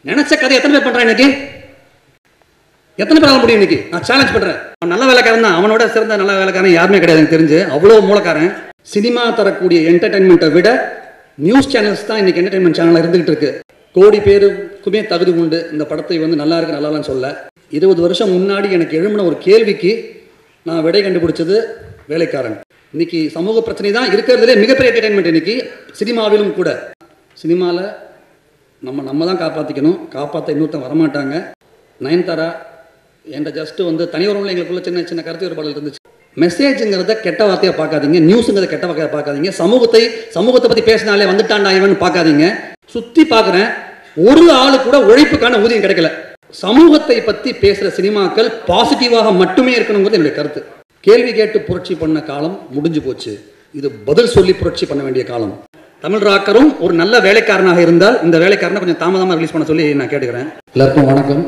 நினைச்ச கதை எத்தனை பேர் பண்றான் இன்னைக்கு எத்தனை பேர் ஆக முடியும் இன்னைக்கு நான் சேலஞ்ச் பண்றேன் அவன் நல்ல வேலைக்காரன் தான் அவனோட சிறந்த நல்ல வேலைக்காரன் யாருமே கிடையாது எனக்கு தெரிஞ்சு அவ்வளோ மூலக்காரன் சினிமா தரக்கூடிய என்டர்டைன்மெண்ட்டை விட நியூஸ் சேனல்ஸ் தான் இன்னைக்கு என்டர்டைன்மெண்ட் சேனலாக இருந்துகிட்டு இருக்கு கோடி பேருக்குமே தகுதி உண்டு இந்த படத்தை வந்து நல்லா இருக்கு நல்லா இல்லைன்னு சொல்ல இருபது வருஷம் முன்னாடி எனக்கு எழும்பின ஒரு கேள்விக்கு நான் விடை கண்டுபிடிச்சது வேலைக்காரன் இன்னைக்கு சமூக பிரச்சனை தான் இருக்கிறதுலே மிகப்பெரிய என்டர்டைன்மெண்ட் இன்னைக்கு சினிமாவிலும் கூட சினிமாவில் நம்ம நம்ம தான் காப்பாற்றிக்கணும் காப்பாற்ற இன்னொருத்தன் வரமாட்டாங்க நயன்தாரா என்கிட்ட ஜஸ்ட் வந்து தனியொருவில் எங்களுக்குள்ள சின்ன சின்ன கருத்து வேறுபாடுகள் இருந்துச்சு மெசேஜுங்கிறத கெட்ட வார்த்தையாக பார்க்காதீங்க நியூஸுங்கிறத கெட்ட வார்த்தையாக பார்க்காதீங்க சமூகத்தை சமூகத்தை பற்றி பேசினாலே வந்துட்டாண்டா இவன் பார்க்காதீங்க சுற்றி பார்க்குறேன் ஒரு ஆளு கூட உழைப்புக்கான ஊதியம் கிடைக்கல சமூகத்தை பற்றி பேசுகிற சினிமாக்கள் பாசிட்டிவாக மட்டுமே இருக்கணுங்கிறது என்னுடைய கருத்து கேள்வி கேட்டு புரட்சி பண்ண காலம் முடிஞ்சு போச்சு இது பதில் சொல்லி புரட்சி பண்ண வேண்டிய காலம் தமிழ் ராக்கரும் ஒரு நல்ல வேலைக்காரனாக இருந்தால் இந்த வேலைக்காரனை கொஞ்சம் தாமதமாக ரிலீஸ் பண்ண சொல்லி நான் கேட்டுக்கிறேன் எல்லாருக்கும் வணக்கம்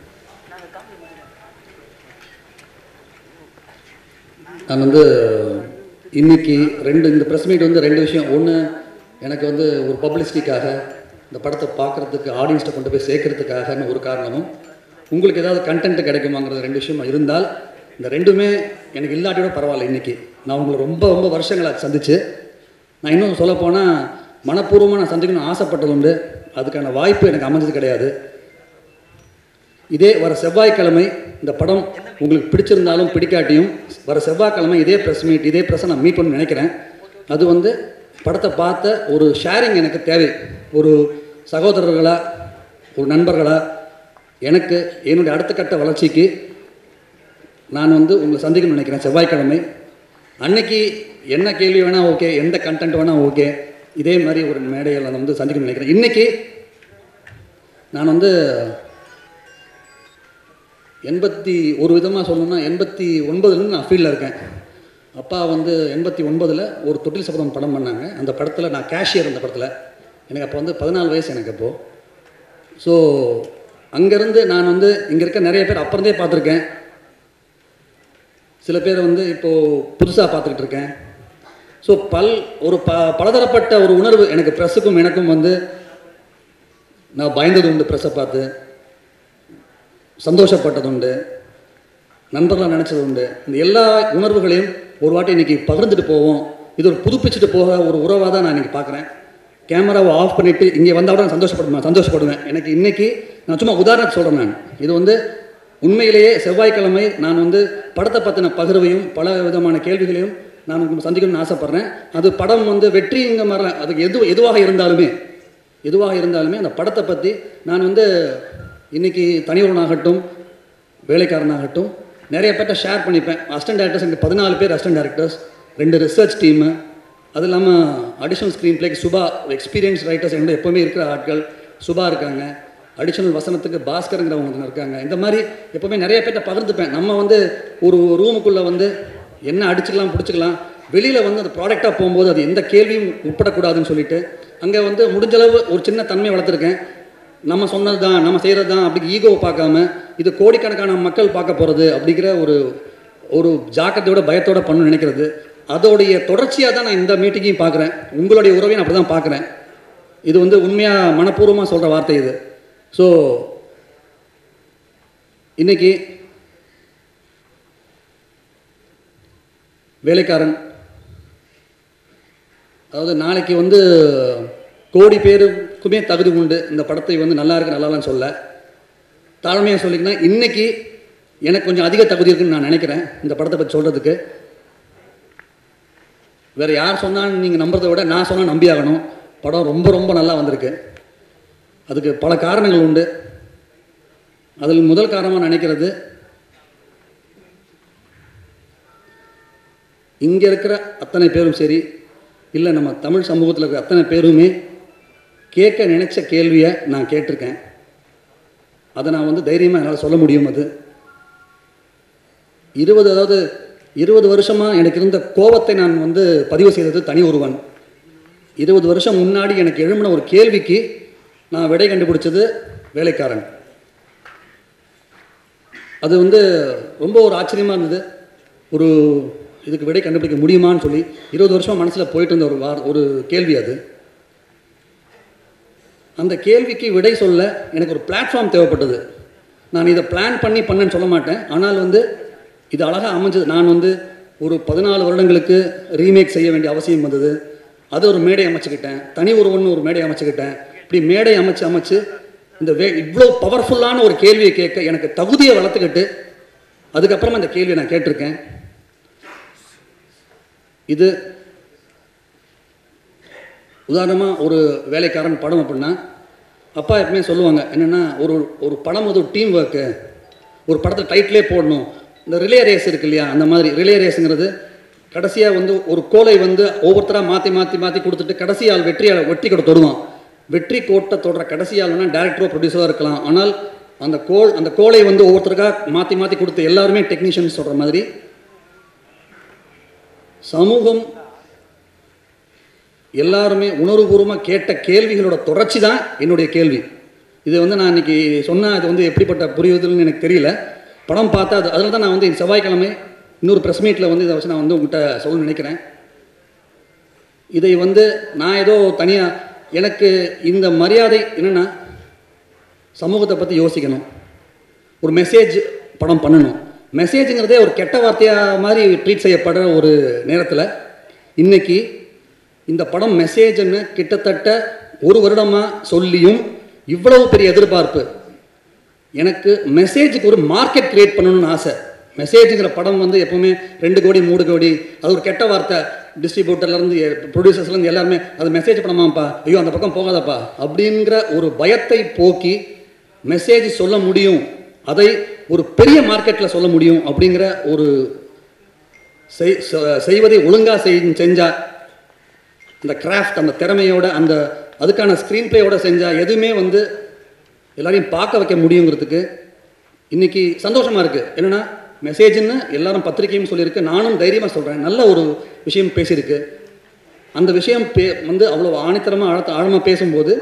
நான் வந்து இன்னைக்கு ரெண்டு இந்த ப்ரெஸ் மீட் வந்து ரெண்டு விஷயம் ஒன்று எனக்கு வந்து ஒரு பப்ளிசிட்டிக்காக இந்த படத்தை பார்க்குறதுக்கு ஆடியன்ஸ்ட்டை கொண்டு போய் சேர்க்கறதுக்காகன்னு ஒரு காரணமும் உங்களுக்கு ஏதாவது கண்டென்ட் கிடைக்குமாங்கிறது ரெண்டு விஷயம் இருந்தால் இந்த ரெண்டுமே எனக்கு இல்லாட்டியோட பரவாயில்ல இன்னைக்கு நான் உங்களை ரொம்ப ரொம்ப வருஷங்களாக சந்திச்சு நான் இன்னும் சொல்லப்போனால் மனப்பூர்வமாக நான் சந்திக்கணும்னு ஆசைப்பட்டது உண்டு அதுக்கான வாய்ப்பு எனக்கு அமைஞ்சது கிடையாது இதே வர செவ்வாய்க்கிழமை இந்த படம் உங்களுக்கு பிடிச்சிருந்தாலும் பிடிக்காட்டியும் வர செவ்வாய்க்கிழமை இதே ப்ரெஸ் மீட் இதே ப்ரெஸ்ஸை நான் மீட் பண்ண நினைக்கிறேன் அது வந்து படத்தை பார்த்த ஒரு ஷேரிங் எனக்கு தேவை ஒரு சகோதரர்களா ஒரு நண்பர்களா எனக்கு என்னுடைய அடுத்த கட்ட வளர்ச்சிக்கு நான் வந்து உங்களை சந்திக்கணும்னு நினைக்கிறேன் செவ்வாய்க்கிழமை அன்னைக்கு என்ன கேள்வி வேணால் ஓகே எந்த கண்டென்ட் வேணால் ஓகே இதே மாதிரி ஒரு மேடையில் நான் வந்து சந்திக்கணும்னு நினைக்கிறேன் இன்னைக்கு நான் வந்து எண்பத்தி ஒரு விதமாக சொல்லணும்னா எண்பத்தி ஒன்பதுலேருந்து நான் ஃபீல்டில் இருக்கேன் அப்பா வந்து எண்பத்தி ஒன்பதில் ஒரு தொட்டில் சபதம் படம் பண்ணாங்க அந்த படத்தில் நான் கேஷியர் அந்த படத்தில் எனக்கு அப்போ வந்து பதினாலு வயசு எனக்கு அப்போது ஸோ அங்கேருந்து நான் வந்து இங்கே இருக்க நிறைய பேர் அப்புறந்தே பார்த்துருக்கேன் சில பேர் வந்து இப்போது புதுசாக பார்த்துக்கிட்டு இருக்கேன் ஸோ பல் ஒரு ப பலதரப்பட்ட ஒரு உணர்வு எனக்கு ப்ரெஸ்ஸுக்கும் எனக்கும் வந்து நான் பயந்தது உண்டு ப்ரெஸ்ஸை பார்த்து சந்தோஷப்பட்டது உண்டு நண்பர்களாக நினச்சது உண்டு இந்த எல்லா உணர்வுகளையும் ஒரு வாட்டி இன்னைக்கு பகிர்ந்துட்டு போவோம் இது ஒரு புதுப்பிச்சுட்டு போக ஒரு உறவாக தான் நான் இன்னைக்கு பார்க்குறேன் கேமராவை ஆஃப் பண்ணிவிட்டு இங்கே வந்தால் கூட நான் சந்தோஷப்படுவேன் சந்தோஷப்படுவேன் எனக்கு இன்னைக்கு நான் சும்மா உதாரணத்துக்கு சொல்கிறேன் நான் இது வந்து உண்மையிலேயே செவ்வாய்க்கிழமை நான் வந்து படத்தை பற்றின பகிர்வையும் பல விதமான கேள்விகளையும் நான் உங்களுக்கு சந்திக்கணும்னு ஆசைப்பட்றேன் அது படம் வந்து வெற்றிங்க மாதிரி அதுக்கு எது எதுவாக இருந்தாலுமே எதுவாக இருந்தாலுமே அந்த படத்தை பற்றி நான் வந்து இன்னைக்கு தனியொருவனாகட்டும் வேலைக்காரனாகட்டும் நிறைய பேர்ட்ட ஷேர் பண்ணிப்பேன் அசிஸ்டன்ட் டேரக்டர்ஸ் எனக்கு பதினாலு பேர் அசிஸ்டன்ட் டேரக்டர்ஸ் ரெண்டு ரிசர்ச் டீமு அது இல்லாமல் அடிஷனல் ஸ்க்ரீன் பிளேக்கு சுபா எக்ஸ்பீரியன்ஸ் ரைட்டர்ஸ் என்னோட எப்போவுமே இருக்கிற ஆட்கள் சுபா இருக்காங்க அடிஷனல் வசனத்துக்கு பாஸ்கருங்கிறவங்க இருக்காங்க இந்த மாதிரி எப்போவுமே நிறைய பேர்ட்ட பகிர்ந்துப்பேன் நம்ம வந்து ஒரு ரூமுக்குள்ளே வந்து என்ன அடிச்சுக்கலாம் பிடிச்சிக்கலாம் வெளியில் வந்து அந்த ப்ராடக்டாக போகும்போது அது எந்த கேள்வியும் உட்படக்கூடாதுன்னு சொல்லிட்டு அங்கே வந்து முடிஞ்சளவு ஒரு சின்ன தன்மை வளர்த்துருக்கேன் நம்ம சொன்னது தான் நம்ம செய்கிறது தான் அப்படி ஈகோவை பார்க்காம இது கோடிக்கணக்கான மக்கள் பார்க்க போகிறது அப்படிங்கிற ஒரு ஒரு ஜாக்கிரதையோட பயத்தோட பண்ணணும்னு நினைக்கிறது அதோடைய தொடர்ச்சியாக தான் நான் இந்த மீட்டிங்கையும் பார்க்குறேன் உங்களுடைய உறவையும் நான் அப்படி தான் பார்க்குறேன் இது வந்து உண்மையாக மனப்பூர்வமாக சொல்கிற வார்த்தை இது ஸோ இன்னைக்கு வேலைக்காரன் அதாவது நாளைக்கு வந்து கோடி பேருக்குமே தகுதி உண்டு இந்த படத்தை வந்து நல்லா இருக்கு நல்லா இல்லைன்னு சொல்ல தாழ்மையாக சொல்லிங்கன்னா இன்னைக்கு எனக்கு கொஞ்சம் அதிக தகுதி இருக்குன்னு நான் நினைக்கிறேன் இந்த படத்தை பற்றி சொல்கிறதுக்கு வேறு யார் சொன்னாலும் நீங்கள் நம்புறதை விட நான் சொன்னால் நம்பியாகணும் படம் ரொம்ப ரொம்ப நல்லா வந்திருக்கு அதுக்கு பல காரணங்கள் உண்டு அதில் முதல் காரணமாக நினைக்கிறது இங்கே இருக்கிற அத்தனை பேரும் சரி இல்லை நம்ம தமிழ் சமூகத்தில் இருக்கிற அத்தனை பேருமே கேட்க நினைச்ச கேள்வியை நான் கேட்டிருக்கேன் அதை நான் வந்து தைரியமாக என்னால் சொல்ல முடியும் அது இருபது அதாவது இருபது வருஷமாக எனக்கு இருந்த கோபத்தை நான் வந்து பதிவு செய்தது தனி ஒருவன் இருபது வருஷம் முன்னாடி எனக்கு எழும்பின ஒரு கேள்விக்கு நான் விடை கண்டுபிடிச்சது வேலைக்காரன் அது வந்து ரொம்ப ஒரு ஆச்சரியமாக இருந்தது ஒரு இதுக்கு விடை கண்டுபிடிக்க முடியுமான்னு சொல்லி இருபது வருஷம் மனசில் போயிட்டு இருந்த ஒரு வார் ஒரு கேள்வி அது அந்த கேள்விக்கு விடை சொல்ல எனக்கு ஒரு பிளாட்ஃபார்ம் தேவைப்பட்டது நான் இதை பிளான் பண்ணி பண்ணேன்னு சொல்ல மாட்டேன் ஆனால் வந்து இது அழகாக அமைஞ்சது நான் வந்து ஒரு பதினாலு வருடங்களுக்கு ரீமேக் செய்ய வேண்டிய அவசியம் வந்தது அது ஒரு மேடை அமைச்சுக்கிட்டேன் தனி ஒருவன் ஒரு மேடை அமைச்சுக்கிட்டேன் இப்படி மேடை அமைச்சு அமைச்சு இந்த வே இவ்வளோ பவர்ஃபுல்லான ஒரு கேள்வியை கேட்க எனக்கு தகுதியை வளர்த்துக்கிட்டு அதுக்கப்புறமா இந்த கேள்வியை நான் கேட்டிருக்கேன் இது உதாரணமாக ஒரு வேலைக்காரன் படம் அப்படின்னா அப்பா எப்பவுமே சொல்லுவாங்க என்னென்னா ஒரு ஒரு படம் வந்து ஒரு டீம் ஒர்க்கு ஒரு படத்தை டைட்டிலே போடணும் இந்த ரிலே ரேஸ் இருக்கு இல்லையா அந்த மாதிரி ரிலே ரேஸுங்கிறது கடைசியாக வந்து ஒரு கோலை வந்து ஒவ்வொருத்தராக மாற்றி மாற்றி மாற்றி கொடுத்துட்டு கடைசி ஆள் வெற்றி ஆள் வெற்றி கூட தொடுவான் வெற்றி கோட்டை தொடர கடைசி ஆள் வேணால் டேரக்டரோ ப்ரொடியூசரோ இருக்கலாம் ஆனால் அந்த கோல் அந்த கோலை வந்து ஒவ்வொருத்தருக்காக மாற்றி மாற்றி கொடுத்து எல்லாருமே டெக்னீஷியன்ஸ் சொல்கிற மாதிரி சமூகம் எல்லாருமே உணர்வுபூர்வமாக கேட்ட கேள்விகளோட தொடர்ச்சி தான் என்னுடைய கேள்வி இது வந்து நான் இன்னைக்கு சொன்னால் அது வந்து எப்படிப்பட்ட புரியுதுன்னு எனக்கு தெரியல படம் பார்த்தா அது அதில் தான் நான் வந்து இந்த செவ்வாய்க்கிழமை இன்னொரு ப்ரெஸ் மீட்டில் வந்து இதை வச்சு நான் வந்து உங்கள்கிட்ட சொல்ல நினைக்கிறேன் இதை வந்து நான் ஏதோ தனியாக எனக்கு இந்த மரியாதை என்னென்னா சமூகத்தை பற்றி யோசிக்கணும் ஒரு மெசேஜ் படம் பண்ணணும் மெசேஜுங்கிறதே ஒரு கெட்ட வார்த்தையாக மாதிரி ட்ரீட் செய்யப்படுற ஒரு நேரத்தில் இன்னைக்கு இந்த படம் மெசேஜ்னு கிட்டத்தட்ட ஒரு வருடமாக சொல்லியும் இவ்வளவு பெரிய எதிர்பார்ப்பு எனக்கு மெசேஜுக்கு ஒரு மார்க்கெட் கிரியேட் பண்ணணும்னு ஆசை மெசேஜுங்கிற படம் வந்து எப்பவுமே ரெண்டு கோடி மூணு கோடி அது ஒரு கெட்ட வார்த்தை டிஸ்ட்ரிபியூட்டர்லேருந்து ப்ரொடியூசர்ஸ்லேருந்து எல்லாருமே அது மெசேஜ் பண்ணமாப்பா ஐயோ அந்த பக்கம் போகாதப்பா அப்படிங்கிற ஒரு பயத்தை போக்கி மெசேஜ் சொல்ல முடியும் அதை ஒரு பெரிய மார்க்கெட்டில் சொல்ல முடியும் அப்படிங்கிற ஒரு செய் செ- செய்வதை ஒழுங்காக செய் செஞ்சால் அந்த கிராஃப்ட் அந்த திறமையோட அந்த அதுக்கான ஸ்க்ரீன் பிளேயோட செஞ்சால் எதுவுமே வந்து எல்லாரையும் பார்க்க வைக்க முடியுங்கிறதுக்கு இன்னைக்கு சந்தோஷமாக இருக்குது என்னென்னா மெசேஜ்னு எல்லாரும் பத்திரிக்கையும் சொல்லியிருக்கு நானும் தைரியமாக சொல்கிறேன் நல்ல ஒரு விஷயம் பேசியிருக்கு அந்த விஷயம் பே வந்து அவ்வளோ ஆணித்தரமாக ஆழத்த ஆழமாக பேசும்போது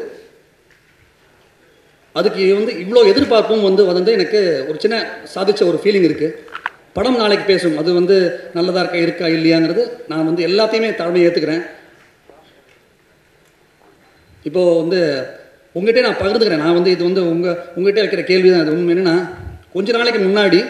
அதுக்கு வந்து இவ்வளோ எதிர்பார்ப்பும் வந்து வந்து எனக்கு ஒரு சின்ன சாதிச்ச ஒரு ஃபீலிங் இருக்குது படம் நாளைக்கு பேசும் அது வந்து நல்லதாக இருக்கா இருக்கா இல்லையாங்கிறது நான் வந்து எல்லாத்தையுமே தலைமை ஏற்றுக்கிறேன் இப்போ வந்து உங்ககிட்ட நான் பகிர்ந்துக்கிறேன் நான் வந்து இது வந்து உங்கள் உங்ககிட்ட வைக்கிற கேள்வி தான் அது உண்மை என்னென்னா கொஞ்ச நாளைக்கு முன்னாடி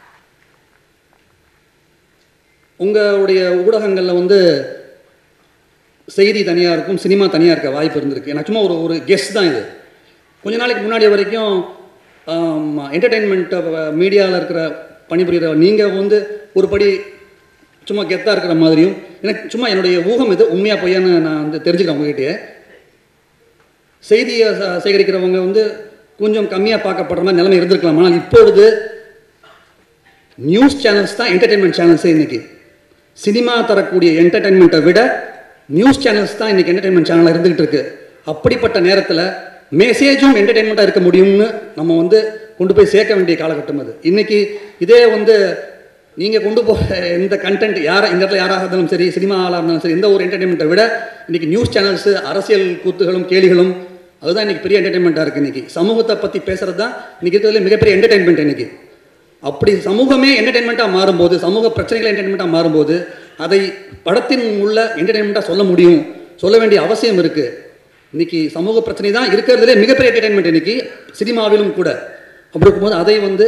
உங்களுடைய ஊடகங்களில் வந்து செய்தி தனியாக இருக்கும் சினிமா தனியாக இருக்க வாய்ப்பு இருந்திருக்கு எனக்கு சும்மா ஒரு ஒரு கெஸ்ட் தான் இது கொஞ்ச நாளைக்கு முன்னாடி வரைக்கும் என்டர்டெயின்மெண்ட் மீடியாவில் இருக்கிற பணிபுரிகிற நீங்கள் வந்து ஒரு படி சும்மா கெத்தாக இருக்கிற மாதிரியும் எனக்கு சும்மா என்னுடைய ஊகம் இது உண்மையாக பொய்யான்னு நான் வந்து தெரிஞ்சுக்கிறேன் உங்ககிட்டயே செய்தியை ச- சேகரிக்கிறவங்க வந்து கொஞ்சம் கம்மியாக பார்க்கப்படுற மாதிரி நிலைமை இருந்திருக்கலாம் ஆனால் இப்பொழுது நியூஸ் சேனல்ஸ் தான் என்டர்டெயின்மெண்ட் சேனல்ஸே இன்னைக்கு சினிமா தரக்கூடிய என்டர்டெயின்மெண்ட்டை விட நியூஸ் சேனல்ஸ் தான் இன்னைக்கு என்டர்டெயின்மெண்ட் சேனலாக இருந்துகிட்டு இருக்கு அப்படிப்பட்ட நேரத்தில் மெசேஜும் என்டர்டெயின்மெண்ட்டாக இருக்க முடியும்னு நம்ம வந்து கொண்டு போய் சேர்க்க வேண்டிய காலகட்டம் அது இன்னைக்கு இதே வந்து நீங்கள் கொண்டு போகிற இந்த கண்டென்ட் யாரை இந்த இடத்துல யாராக இருந்தாலும் சரி சினிமா ஆளாக இருந்தாலும் சரி எந்த ஒரு என்டர்டெயின்மெண்ட்டை விட இன்னைக்கு நியூஸ் சேனல்ஸு அரசியல் கூத்துகளும் கேலிகளும் அதுதான் இன்னைக்கு பெரிய என்டர்டெயின்மெண்ட்டாக இருக்குது இன்னைக்கு சமூகத்தை பற்றி பேசுறது தான் இன்னைக்கு இருக்கிறதுல மிகப்பெரிய என்டர்டெயின்மெண்ட் இன்னைக்கு அப்படி சமூகமே என்டர்டெயின்மெண்ட்டாக மாறும்போது சமூக பிரச்சனைகள் என்டர்டெயின்மெண்ட்டாக மாறும்போது அதை படத்தின் உள்ள என்டர்டெயின்மெண்ட்டாக சொல்ல முடியும் சொல்ல வேண்டிய அவசியம் இருக்குது இன்னைக்கு சமூக பிரச்சனை தான் இருக்கிறதுலே மிகப்பெரிய என்டர்டெயின்மெண்ட் இன்னைக்கு சினிமாவிலும் கூட அப்படி இருக்கும்போது அதை வந்து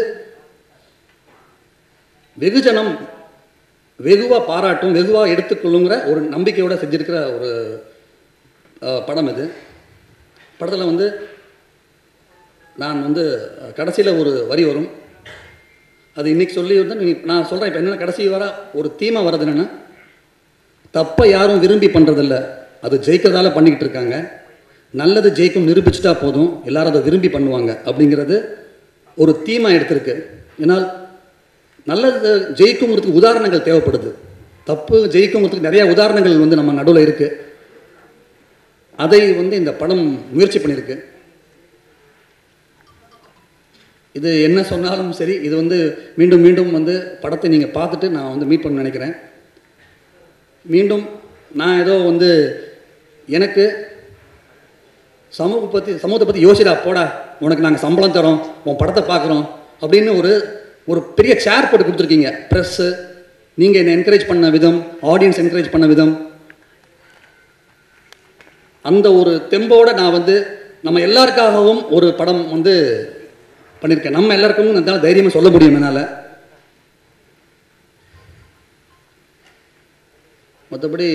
வெகுஜனம் வெகுவாக பாராட்டும் வெகுவாக எடுத்துக்கொள்ளுங்கிற ஒரு நம்பிக்கையோட செஞ்சிருக்கிற ஒரு அஹ், படம் இது படத்தில் வந்து நான் வந்து கடைசியில் ஒரு வரி வரும் அது இன்னைக்கு சொல்லி வந்து நீ- நான் சொல்கிறேன் இப்போ என்னென்ன கடைசி வர ஒரு தீமை வர்றது என்னென்னா தப்பை யாரும் விரும்பி பண்ணுறதில்ல அது ஜெயிக்கிறதால பண்ணிக்கிட்டு இருக்காங்க நல்லது ஜெயிக்கும் நிரூபிச்சிட்டா போதும் எல்லாரும் அதை விரும்பி பண்ணுவாங்க அப்படிங்கிறது ஒரு தீமா எடுத்திருக்கு ஏன்னால் நல்லது ஜெயிக்குங்கிறதுக்கு உதாரணங்கள் தேவைப்படுது தப்பு ஜெயிக்குங்கிறதுக்கு நிறைய உதாரணங்கள் வந்து நம்ம நடுவில் இருக்குது அதை வந்து இந்த படம் முயற்சி பண்ணியிருக்கு இது என்ன சொன்னாலும் சரி இது வந்து மீண்டும் மீண்டும் வந்து படத்தை நீங்கள் பார்த்துட்டு நான் வந்து மீட் பண்ண நினைக்கிறேன் மீண்டும் நான் ஏதோ வந்து எனக்கு சமூக பற்றி சமூகத்தை பற்றி யோசிடா போடா உனக்கு நாங்கள் சம்பளம் தரோம் உன் படத்தை பார்க்குறோம் அப்படின்னு ஒரு ஒரு பெரிய சேர் போட்டு கொடுத்துருக்கீங்க ப்ரெஸ்ஸு நீங்கள் என்னை என்கரேஜ் பண்ண விதம் ஆடியன்ஸ் என்கரேஜ் பண்ண விதம் அந்த ஒரு தெம்போட நான் வந்து நம்ம எல்லாருக்காகவும் ஒரு படம் வந்து பண்ணியிருக்கேன் நம்ம எல்லாருக்கும் என்னால் தைரியமாக சொல்ல முடியும் என்னால் மற்றபடி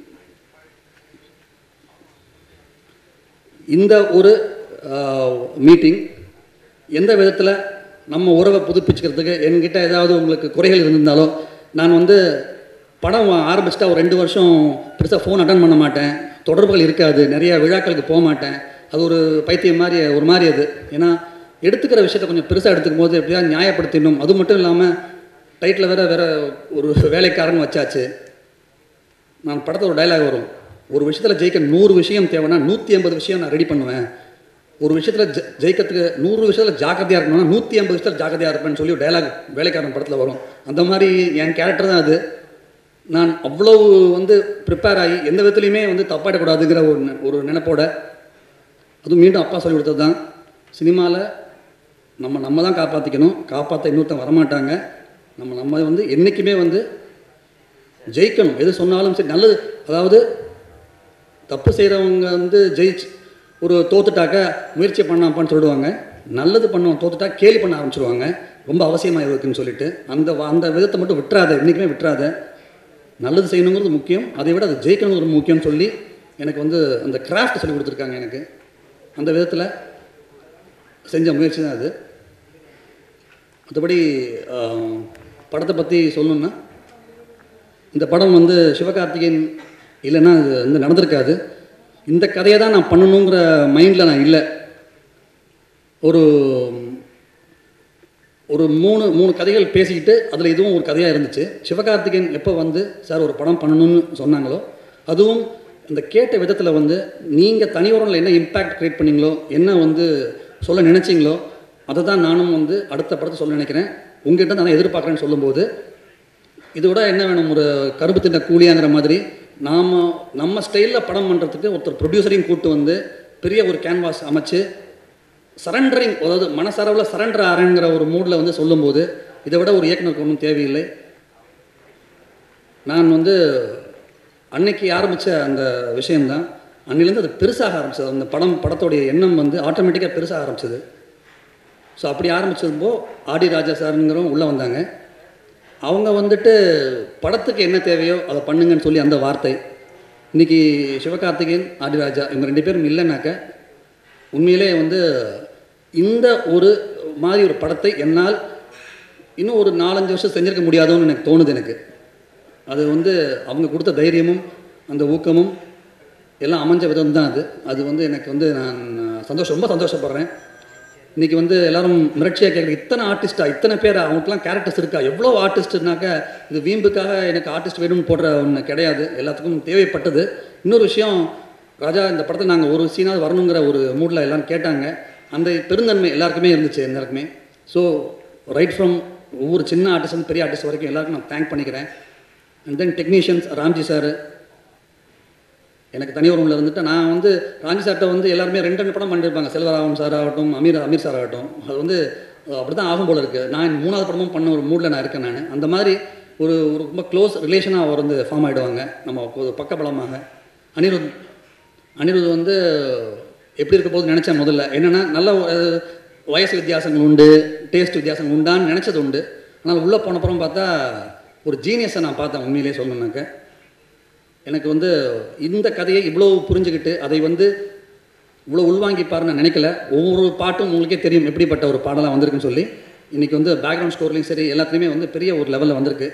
இந்த ஒரு மீட்டிங் எந்த விதத்தில் நம்ம உறவை புதுப்பிச்சுக்கிறதுக்கு என்கிட்ட ஏதாவது உங்களுக்கு குறைகள் இருந்திருந்தாலோ நான் வந்து படம் ஆரம்பிச்சிட்டா ஒரு ரெண்டு வருஷம் பெருசாக ஃபோன் அட்டன் பண்ண மாட்டேன் தொடர்புகள் இருக்காது நிறைய விழாக்களுக்கு போக மாட்டேன் அது ஒரு பைத்தியம் மாதிரி ஒரு மாதிரி அது ஏன்னா எடுத்துக்கிற விஷயத்தை கொஞ்சம் பெருசாக எடுத்துக்கும் போது எப்படியா நியாயப்படுத்திடணும் அது மட்டும் இல்லாமல் டைட்டில் வேற வேற ஒரு வேலைக்காரன் வச்சாச்சு நான் படத்தில் ஒரு டைலாக் வரும் ஒரு விஷயத்தில் ஜெயிக்க நூறு விஷயம் தேவைன்னா நூற்றி ஐம்பது விஷயம் நான் ரெடி பண்ணுவேன் ஒரு விஷயத்தில் ஜெ ஜெயிக்கிறதுக்கு நூறு விஷயத்தில் ஜாக்கிரதையாக இருக்கணும்னா நூற்றி ஐம்பது விஷயத்தில் ஜாக்கிரதையாக இருப்பேன்னு சொல்லி ஒரு டைலாக் வேலைக்காரன் படத்தில் வரும் அந்த மாதிரி என் கேரக்டர் தான் அது நான் அவ்வளவு வந்து ப்ரிப்பேர் ஆகி எந்த விதத்துலையுமே வந்து தப்பாயிடக்கூடாதுங்கிற ஒரு நெ- ஒரு நினைப்போட அதுவும் மீண்டும் அப்பா சொல்லி கொடுத்தது தான் சினிமாவில் நம்ம நம்ம தான் காப்பாற்றிக்கணும் காப்பாற்ற இன்னொருத்தன் வரமாட்டாங்க நம்ம நம்ம வந்து என்றைக்குமே வந்து ஜெயிக்கணும் எது சொன்னாலும் சரி நல்லது அதாவது தப்பு செய்கிறவங்க வந்து ஜெயிச்சு ஒரு தோத்துட்டாக்க முயற்சி பண்ணாப்பான்னு சொல்லிடுவாங்க நல்லது பண்ணவன் தோத்துட்டா கேலி பண்ண ஆரம்பிச்சிருவாங்க ரொம்ப அவசியமாக இருக்குன்னு சொல்லிட்டு அந்த வ- அந்த விதத்தை மட்டும் விட்டுறாத என்றைக்குமே விட்டுறாத நல்லது செய்யணுங்கிறது முக்கியம் அதை விட அது ஜெயிக்கணுங்கிறது முக்கியம்னு சொல்லி எனக்கு வந்து அந்த கிராஃப்ட் சொல்லி கொடுத்துருக்காங்க எனக்கு அந்த விதத்தில் செஞ்ச முயற்சி தான் அது மற்றபடி ஆஹ், படத்தை பற்றி சொல்லணுன்னா இந்த படம் வந்து சிவகார்த்திகேயன் இல்லைன்னா இது வந்து நடந்திருக்காது இந்த கதையை தான் நான் பண்ணணுங்கிற மைண்டில் நான் இல்லை ஒரு ஒரு மூணு மூணு கதைகள் பேசிக்கிட்டு அதில் இதுவும் ஒரு கதையாக இருந்துச்சு சிவகார்த்திகேயன் எப்போ வந்து சார் ஒரு படம் பண்ணணும்னு சொன்னாங்களோ அதுவும் இந்த கேட்ட விதத்தில் வந்து நீங்கள் தனி உரம்ல என்ன இம்பேக்ட் க்ரியேட் பண்ணீங்களோ என்ன வந்து சொல்ல நினைச்சீங்களோ அதை தான் நானும் வந்து அடுத்த படத்தை சொல்ல நினைக்கிறேன் உங்ககிட்ட நான் எதிர்பார்க்குறேன்னு சொல்லும்போது இதை விட என்ன வேணும் ஒரு கருப்பு தின்ன கூலியாங்கிற மாதிரி நாம் நம்ம ஸ்டைலில் படம் பண்ணுறதுக்கு ஒருத்தர் ப்ரொடியூசரையும் கூட்டு வந்து பெரிய ஒரு கேன்வாஸ் அமைச்சு சரண்டரிங் அதாவது மனசளவில் சரண்டர் ஆறேங்கிற ஒரு மூடில் வந்து சொல்லும்போது இதை விட ஒரு இயக்குனருக்கு ஒன்றும் தேவையில்லை நான் வந்து அன்னைக்கு ஆரம்பித்த அந்த விஷயம்தான் அன்னிலேருந்து அது பெருசாக ஆரம்பிச்சது அந்த படம் படத்தோடைய எண்ணம் வந்து ஆட்டோமேட்டிக்காக பெருசாக ஆரம்பிச்சது ஸோ அப்படி ஆரம்பிச்சதுப்போ ஆடி ராஜா சாருங்கிறவங்க உள்ளே வந்தாங்க அவங்க வந்துட்டு படத்துக்கு என்ன தேவையோ அதை பண்ணுங்கன்னு சொல்லி அந்த வார்த்தை இன்னைக்கு சிவகார்த்திகேயன் ஆதிராஜா இவங்க ரெண்டு பேரும் இல்லைனாக்க உண்மையிலே வந்து இந்த ஒரு மாதிரி ஒரு படத்தை என்னால் இன்னும் ஒரு நாலஞ்சு வருஷம் செஞ்சிருக்க முடியாதோன்னு எனக்கு தோணுது எனக்கு அது வந்து அவங்க கொடுத்த தைரியமும் அந்த ஊக்கமும் எல்லாம் அமைஞ்ச விதம் தான் அது அது வந்து எனக்கு வந்து நான் சந்தோஷம் ரொம்ப சந்தோஷப்படுறேன் இன்றைக்கி வந்து எல்லாரும் மிரட்சியாக கேட்குற இத்தனை ஆர்டிஸ்டா இத்தனை பேர் அவங்களுக்குலாம் கேரக்டர்ஸ் இருக்கா எவ்வளோ ஆர்டிஸ்ட்னாக்க இது வீம்புக்காக எனக்கு ஆர்டிஸ்ட் வேணும்னு போடுற ஒன்று கிடையாது எல்லாத்துக்கும் தேவைப்பட்டது இன்னொரு விஷயம் ராஜா இந்த படத்தை நாங்கள் ஒரு சீனாவது வரணுங்கிற ஒரு மூடில் எல்லாரும் கேட்டாங்க அந்த பெருந்தன்மை எல்லாருக்குமே இருந்துச்சு எல்லாருக்குமே ஸோ ரைட் ஃப்ரம் ஒவ்வொரு சின்ன ஆர்டிஸ்ட் பெரிய ஆர்டிஸ்ட் வரைக்கும் எல்லாருக்கும் நான் தேங்க் பண்ணிக்கிறேன் and then technicians Ramji sir எனக்கு தனி ஒரு ரூமில் இருந்துட்டு நான் வந்து ராஞ்சி சார்ட்ட வந்து எல்லாருமே ரெண்டு ரெண்டு படம் பண்ணியிருப்பாங்க செல்வராமன் சார் ஆகட்டும் அமீர் அமீர் சார் ஆகட்டும் அது வந்து அப்படி தான் ஆகும் போல இருக்குது நான் மூணாவது படமும் பண்ண ஒரு மூடில் நான் இருக்கேன் நான் அந்த மாதிரி ஒரு ஒரு ரொம்ப க்ளோஸ் ரிலேஷனாக அவர் வந்து ஃபார்ம் ஆகிடுவாங்க நம்ம ஒரு பக்கபலமாக அனிருத் அனிருத் வந்து எப்படி இருக்க போது நினச்சேன் முதல்ல என்னென்னா நல்ல அஹ், வயசு வித்தியாசங்கள் உண்டு டேஸ்ட் வித்தியாசங்கள் உண்டான்னு நினச்சது உண்டு ஆனால் உள்ளே போனப்புறம் பார்த்தா ஒரு ஜீனியஸை நான் பார்த்தேன் உண்மையிலேயே சொல்லணுன்னாக்க எனக்கு வந்து இந்த கதையை இவ்வளோ புரிஞ்சுக்கிட்டு அதை வந்து இவ்வளோ உள்வாங்கிப்பாருன்னு நான் நினைக்கல ஒவ்வொரு பாட்டும் உங்களுக்கே தெரியும் எப்படிப்பட்ட ஒரு பாடலாக வந்திருக்குன்னு சொல்லி இன்றைக்கி வந்து பேக்ரவுண்ட் ஸ்கோர்லையும் சரி எல்லாத்துலேயுமே வந்து பெரிய ஒரு லெவலில் வந்திருக்கு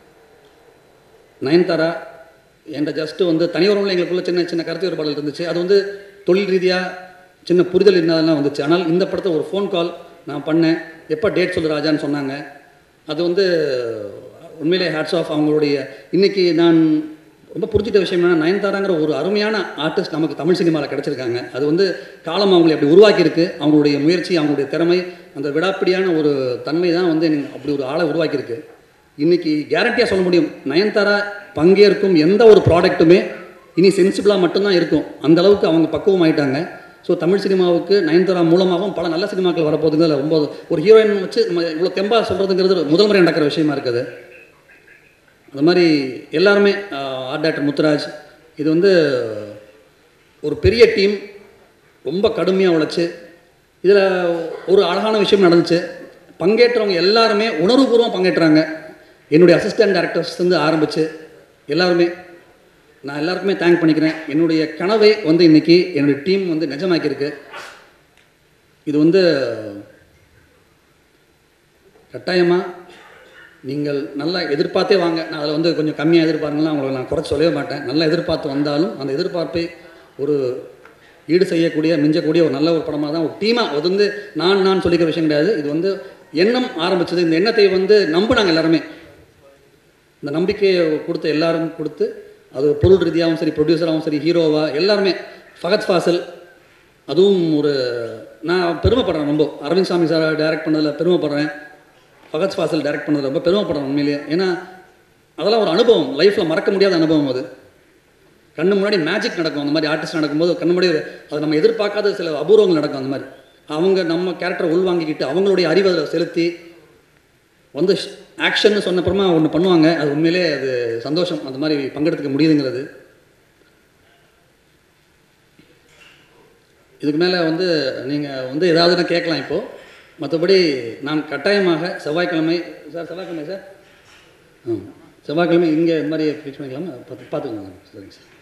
நயன்தாரா என்கிட்ட ஜஸ்ட்டு வந்து தனியொருவில் எங்களுக்குள்ள சின்ன சின்ன கருத்து வேறுபாடுகள் இருந்துச்சு அது வந்து தொழில் ரீதியாக சின்ன புரிதல் இல்லாதெல்லாம் வந்துச்சு ஆனால் இந்த படத்தை ஒரு ஃபோன் கால் நான் பண்ணேன் எப்போ டேட் சொல்லு ராஜான்னு சொன்னாங்க அது வந்து உண்மையிலே ஹேட்ஸ் ஆஃப் அவங்களுடைய இன்னைக்கு நான் ரொம்ப புரிஞ்சிட்ட விஷயம் என்னன்னா நயன்தாராங்கிற ஒரு அருமையான ஆர்டிஸ்ட் நமக்கு தமிழ் சினிமாவில் கிடச்சிருக்காங்க அது வந்து காலம் அவங்களை அப்படி உருவாக்கியிருக்கு அவங்களுடைய முயற்சி அவங்களுடைய திறமை அந்த விடாப்பிடியான ஒரு தன்மை தான் வந்து எனக்கு அப்படி ஒரு ஆளை உருவாக்கியிருக்கு இன்னைக்கு கேரண்டியாக சொல்ல முடியும் நயன்தாரா பங்கேற்கும் எந்த ஒரு ப்ராடக்ட்டுமே இனி சென்சிபிளாக மட்டும்தான் இருக்கும் அந்த அளவுக்கு அவங்க பக்குவம் ஆயிட்டாங்க ஸோ தமிழ் சினிமாவுக்கு நயன்தாரா மூலமாகவும் பல நல்ல சினிமாக்கள் வரப்போகுதுங்கிறதுல ரொம்ப ஒரு ஹீரோயின் வச்சு நம்ம இவ்வளோ தெம்பாக சொல்கிறதுங்கிறது முதல் முறை நடக்கிற விஷயமா இருக்குது அது மாதிரி எல்லாருமே ஆர்ட் டைரக்டர் முத்துராஜ் இது வந்து ஒரு பெரிய டீம் ரொம்ப கடுமையாக உழைச்சி இதில் ஒரு அழகான விஷயம் நடந்துச்சு பங்கேற்றவங்க எல்லாருமே உணர்வுபூர்வமாக பங்கேற்றாங்க என்னுடைய அசிஸ்டன்ட் டேரக்டர்ஸ்லேருந்து ஆரம்பித்து எல்லாருமே நான் எல்லாருக்குமே தேங்க் பண்ணிக்கிறேன் என்னுடைய கனவை வந்து இன்றைக்கி என்னுடைய டீம் வந்து நிஜமாக்கியிருக்கு இது வந்து கட்டாயமாக நீங்கள் நல்லா எதிர்பார்த்தே வாங்க நான் அதில் வந்து கொஞ்சம் கம்மியாக எதிர்பார்க்கலாம் அவங்களை நான் குறைச்சி சொல்லவே மாட்டேன் நல்லா எதிர்பார்த்து வந்தாலும் அந்த எதிர்பார்ப்பை ஒரு ஈடு செய்யக்கூடிய மிஞ்சக்கூடிய ஒரு நல்ல ஒரு படமாக தான் ஒரு டீமாக அது வந்து நான் நான் சொல்லிக்கிற விஷயம் கிடையாது இது வந்து எண்ணம் ஆரம்பிச்சது இந்த எண்ணத்தை வந்து நம்பினாங்க எல்லாருமே இந்த நம்பிக்கையை கொடுத்த எல்லாரும் கொடுத்து அது பொருள் ரீதியாகவும் சரி ப்ரொடியூசராகவும் சரி ஹீரோவா எல்லாருமே ஃபகத் ஃபாசில் அதுவும் ஒரு நான் பெருமைப்படுறேன் ரொம்ப அரவிந்த் சாமி சார் டைரக்ட் பண்ணதில் பெருமைப்படுறேன் ஃபகத் ஃபாசில் டைரக்ட் பண்ணதில் ரொம்ப பெருமைப்படுறேன் உண்மையிலேயே ஏன்னா அதெல்லாம் ஒரு அனுபவம் லைஃப்பில் மறக்க முடியாத அனுபவம் அது கண்ணு முன்னாடி மேஜிக் நடக்கும் அந்த மாதிரி ஆர்டிஸ்ட் நடக்கும்போது கண்ணு முன்னாடி அது நம்ம எதிர்பார்க்காத சில அபூர்வங்கள் நடக்கும் அந்த மாதிரி அவங்க நம்ம கேரக்டரை உள்வாங்கிக்கிட்டு அவங்களுடைய அறிவை அதில் செலுத்தி வந்து ஆக்ஷன் சொன்னப்புறமா ஒன்று பண்ணுவாங்க அது உண்மையிலே அது சந்தோஷம் அந்த மாதிரி பங்கெடுத்துக்க முடியுதுங்கிறது இதுக்கு மேலே வந்து நீங்கள் வந்து ஏதாவது நான் கேட்கலாம் இப்போது மற்றபடி நான் கட்டாயமாக செவ்வாய்க்கிழமை சார் செவ்வாய்க்கிழமை சார் ஆ செவ்வாய்க்கிழமை இங்கே இந்த மாதிரி ஃபிக்ஸ் பண்ணிக்கலாமா பார்த்து பார்த்துக்கோங்க சரிங்க சார்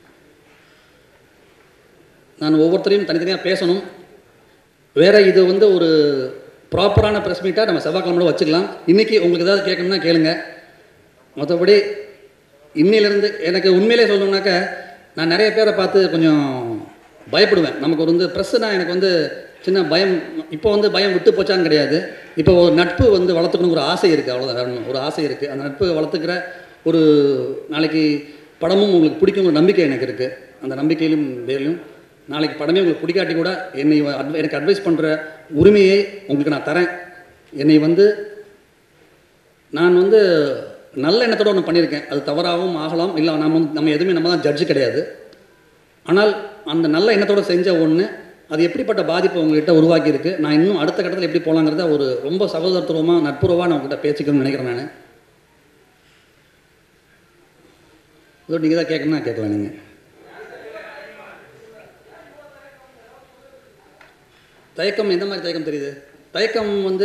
நான் ஒவ்வொருத்தரையும் தனித்தனியாக பேசணும் வேற இது வந்து ஒரு ப்ராப்பரான ப்ரெஸ் மீட்டாக நம்ம செவ்வாய்க்கிழமை வச்சுக்கலாம் இன்றைக்கி உங்களுக்கு ஏதாவது கேட்கணும்னா கேளுங்க மற்றபடி இன்னிலேருந்து எனக்கு உண்மையிலே சொல்லணும்னாக்க நான் நிறைய பேரை பார்த்து கொஞ்சம் பயப்படுவேன் நமக்கு ஒரு வந்து ப்ரெஸ்ஸுனா எனக்கு வந்து சின்ன பயம் இப்போ வந்து பயம் விட்டு போச்சான்னு கிடையாது இப்போ ஒரு நட்பு வந்து வளர்த்துக்கணும் ஒரு ஆசை இருக்குது அவ்வளோதான் வேற ஒண்ணும். ஒரு ஆசை இருக்குது அந்த நட்பு வளர்த்துக்கிற ஒரு நாளைக்கு படமும் உங்களுக்கு பிடிக்குங்கிற நம்பிக்கை எனக்கு இருக்குது அந்த நம்பிக்கையிலும் பேரிலும் நாளைக்கு படமே உங்களுக்கு பிடிக்காட்டி கூட என்னை வ- adv- எனக்கு அட்வைஸ் பண்ணுற உரிமையை உங்களுக்கு நான் தரேன் என்னை வந்து நான் வந்து நல்ல எண்ணத்தோட ஒன்று பண்ணியிருக்கேன் அது தவறாகவும் ஆகலாம் இல்லை நம்ம வந்து நம்ம எதுவுமே நம்ம தான் ஜட்ஜு கிடையாது ஆனால் அந்த நல்ல எண்ணத்தோட செஞ்ச ஒன்று அது எப்படிப்பட்ட பாதிப்பு உங்ககிட்ட உருவாக்கி இருக்கு நான் இன்னும் அடுத்த கட்டத்தில் எப்படி போகலாங்கிறத ஒரு ரொம்ப சகோதரத்துவமாக நட்புறவாக நான் உங்ககிட்ட பேசிக்கணும்னு நினைக்கிறேன் நான் இதோ நீங்கள் தான் கேட்கணும்னா கேட்கலாம் நீங்கள் தயக்கம் எந்த மாதிரி தயக்கம் தெரியுது தயக்கம் வந்து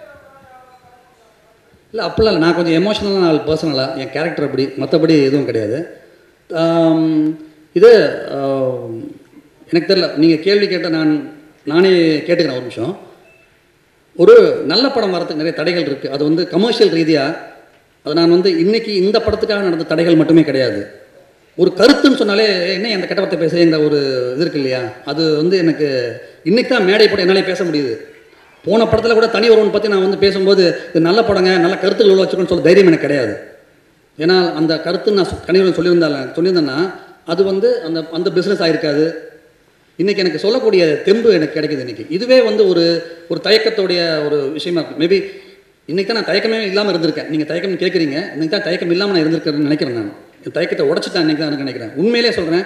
இல்லை அப்படிலாம் இல்லை நான் கொஞ்சம் எமோஷனலான ஆள் பர்சனலாக என் கேரக்டர் அப்படி மற்றபடி எதுவும் கிடையாது ஆம், இது ஆம், எனக்கு தெரியல நீங்கள் கேள்வி கேட்ட நான் நானே கேட்டுக்கிறேன் ஒரு நிமிஷம் ஒரு நல்ல படம் வரதுக்கு நிறைய தடைகள் இருக்குது அது வந்து கமர்ஷியல் ரீதியாக அது நான் வந்து இன்னைக்கு இந்த படத்துக்காக நடந்த தடைகள் மட்டுமே கிடையாது ஒரு கருத்துன்னு சொன்னாலே என்ன அந்த கெட்ட வார்த்தை பேசுகிற ஒரு இது இருக்கு இல்லையா அது வந்து எனக்கு இன்னைக்கு தான் மேடை படம் என்னாலே பேச முடியுது போன படத்தில் கூட தனி ஒருவன் பற்றி நான் வந்து பேசும்போது இது நல்ல படங்க நல்ல கருத்துக்கள் உள்ள வச்சுக்கணும்னு சொல்ல தைரியம் எனக்கு கிடையாது ஏன்னா அந்த கருத்து நான் கனிவரன் சொல்லியிருந்தால சொல்லியிருந்தேன்னா அது வந்து அந்த அந்த பிஸ்னஸ் ஆயிருக்காது இன்னைக்கு எனக்கு சொல்லக்கூடிய தெம்பு எனக்கு கிடைக்குது இன்னைக்கு இதுவே வந்து ஒரு ஒரு தயக்கத்தோடைய ஒரு விஷயமா இருக்கும் மேபி இன்னைக்கு தான் நான் தயக்கமே இல்லாமல் இருந்திருக்கேன் நீங்கள் தயக்கம் கேட்குறீங்க இன்னைக்கு தான் தயக்கம் இல்லாமல் நான் இருந்திருக்கேன்னு நினைக்கிறேன் நான் என் தயக்கத்தை உடச்சிட்டேன் இன்னைக்கு தான் எனக்கு நினைக்கிறேன் உண்மையிலே சொல்கிறேன்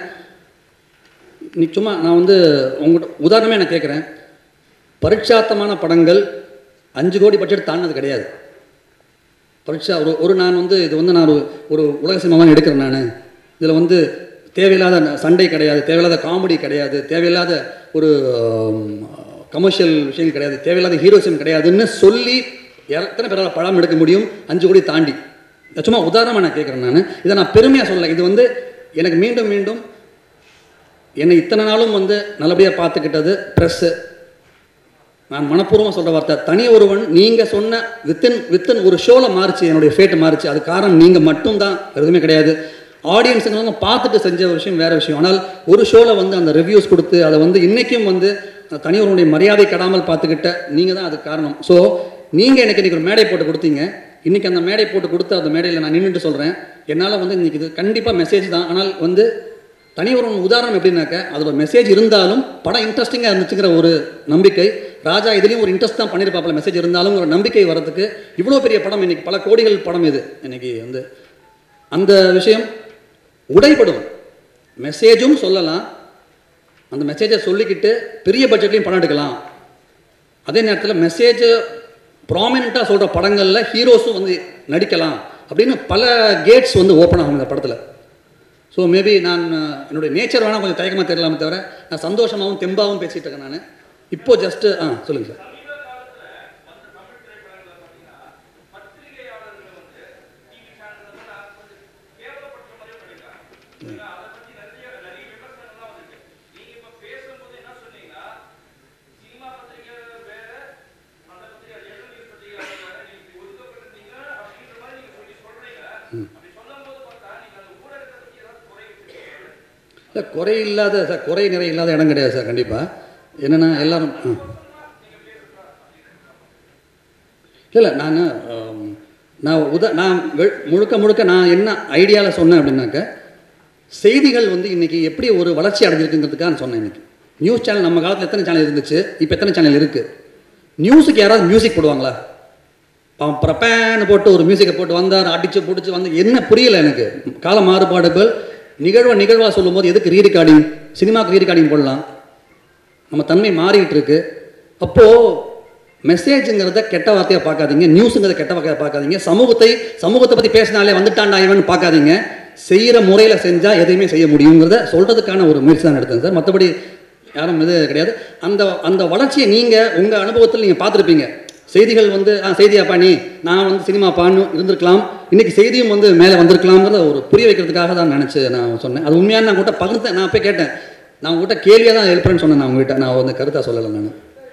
நீ சும்மா நான் வந்து உங்கள்கிட்ட உதாரணமே நான் கேட்குறேன் பரீட்சாத்தமான படங்கள் அஞ்சு கோடி பட்ஜெட் தாண்டினது கிடையாது பரீட்சா ஒரு ஒரு நான் வந்து இது வந்து நான் ஒரு ஒரு உலக சினிமாவாக எடுக்கிறேன் நான் இதில் வந்து தேவையில்லாத ந- சண்டை கிடையாது தேவையில்லாத காமெடி கிடையாது தேவையில்லாத ஒரு கமர்ஷியல் விஷயம் கிடையாது தேவையில்லாத ஹீரோசியம் கிடையாதுன்னு சொல்லி எத்தனை பேரால் படம் எடுக்க முடியும் அஞ்சு கோடி தாண்டி இது சும்மா உதாரணமாக நான் கேட்குறேன் நான் இதை நான் பெருமையாக சொல்லலை இது வந்து எனக்கு மீண்டும் மீண்டும் என்னை இத்தனை நாளும் வந்து நல்லபடியாக பார்த்துக்கிட்டது ப்ரெஸ்ஸு நான் மனப்பூர்வமாக சொல்கிற வார்த்தை தனி ஒருவன் நீங்கள் சொன்ன வித்தின் வித்தின் ஒரு ஷோவில் மாறிச்சு என்னுடைய ஃபேட் மாறிச்சு அது காரணம் நீங்கள் மட்டும்தான் வேற எதுவுமே கிடையாது ஆடியன்ஸுங்க பார்த்துட்டு செஞ்ச ஒரு விஷயம் வேறு விஷயம் ஆனால் ஒரு ஷோவில் வந்து அந்த ரிவ்யூஸ் கொடுத்து அதை வந்து இன்றைக்கும் வந்து அந்த தனி ஒருவனுடைய மரியாதை கெடாமல் பார்த்துக்கிட்ட நீங்கள் தான் அதுக்கு காரணம் ஸோ நீங்கள் எனக்கு இன்றைக்கி ஒரு மேடை போட்டு கொடுத்தீங்க இன்றைக்கி அந்த மேடை போட்டு கொடுத்து அந்த மேடையில் நான் நின்றுட்டு சொல்கிறேன் என்னால் வந்து இன்றைக்கி இது கண்டிப்பாக மெசேஜ் தான் ஆனால் வந்து தனி ஒரு உதாரணம் எப்படின்னாக்க அதோட மெசேஜ் இருந்தாலும் படம் இன்ட்ரெஸ்டிங்காக இருந்துச்சுங்கிற ஒரு நம்பிக்கை ராஜா இதுலேயும் ஒரு இன்ட்ரெஸ்ட் தான் பண்ணியிருப்பாப்புல மெசேஜ் இருந்தாலும் ஒரு நம்பிக்கை வரதுக்கு இவ்வளோ பெரிய படம் இன்னைக்கு பல கோடிகள் படம் இது இன்னைக்கு வந்து அந்த விஷயம் உடைபடும் மெசேஜும் சொல்லலாம் அந்த மெசேஜை சொல்லிக்கிட்டு பெரிய பட்ஜெட்லையும் படம் எடுக்கலாம் அதே நேரத்தில் மெசேஜ் ப்ராமினண்ட்டாக சொல்கிற படங்களில் ஹீரோஸும் வந்து நடிக்கலாம் அப்படின்னு பல கேட்ஸ் வந்து ஓப்பன் ஆகும் இந்த படத்தில் ஸோ மேபி நான் அஹ், என்னுடைய நேச்சர் வேணால் கொஞ்சம் தயக்கமாக தெரியலாமே தவிர நான் சந்தோஷமாகவும் தெம்பாகவும் பேசிகிட்டு இருக்கேன் நான் இப்போ ஜஸ்ட்டு ஆ சொல்லுங்கள் சார் இல்லை குறை இல்லாத சார் குறை நிறை இல்லாத இடம் கிடையாது சார் கண்டிப்பாக என்னென்னா எல்லாரும் ஆ இல்லை நான் ஆம், நான் உத நான் வெ- முழுக்க முழுக்க நான் என்ன ஐடியாவில் சொன்னேன் அப்படின்னாக்க செய்திகள் வந்து இன்னைக்கு எப்படி ஒரு வளர்ச்சி அடைஞ்சிருக்குங்கிறதுக்காக நான் சொன்னேன் இன்னைக்கு நியூஸ் சேனல் நம்ம காலத்தில் எத்தனை சேனல் இருந்துச்சு இப்போ எத்தனை சேனல் இருக்குது நியூஸுக்கு யாராவது மியூசிக் போடுவாங்களா அவன் பிரப்பேன்னு போட்டு ஒரு மியூசிக்கை போட்டு வந்தார் அடிச்சு பிடிச்சி வந்து என்ன புரியல எனக்கு கால மாறுபாடுகள் நிகழ்வை நிகழ்வாக சொல்லும்போது எதுக்கு ரீ ரெக்கார்டிங் சினிமாவுக்கு ரீ ரெக்கார்டிங் போடலாம் நம்ம தன்மை மாறிட்டு இருக்கு அப்போது மெசேஜுங்கிறத கெட்ட வார்த்தையாக பார்க்காதீங்க நியூஸுங்கிறத கெட்ட வார்த்தையாக பார்க்காதீங்க சமூகத்தை சமூகத்தை பற்றி பேசினாலே வந்துட்டான்டா இவன் பார்க்காதீங்க செய்கிற முறையில் செஞ்சால் எதையுமே செய்ய முடியுங்கிறத சொல்கிறதுக்கான ஒரு முயற்சி தான் எடுத்தேன் சார் மற்றபடி யாரும் இது கிடையாது அந்த அந்த வளர்ச்சியை நீங்கள் உங்கள் அனுபவத்தில் நீங்கள் பார்த்துருப்பீங்க செய்திகள் வந்து ஆ செய்தியாப்பா நீ நான் வந்து சினிமாப்பான்னு இருந்திருக்கலாம் இன்னைக்கு செய்தியும் வந்து மேலே வந்திருக்கலாம்ங்கிறத ஒரு புரிய வைக்கிறதுக்காக தான் நினச்சி நான் சொன்னேன் அது உண்மையான நான் உங்கள்கிட்ட பகிர்ந்தேன் நான் போய் கேட்டேன் நான் உங்கள்கிட்ட கேள்வியாக தான் எழுப்புறேன்னு சொன்னேன் நான் உங்ககிட்ட நான் வந்து கருத்தாக சொல்லலை நான்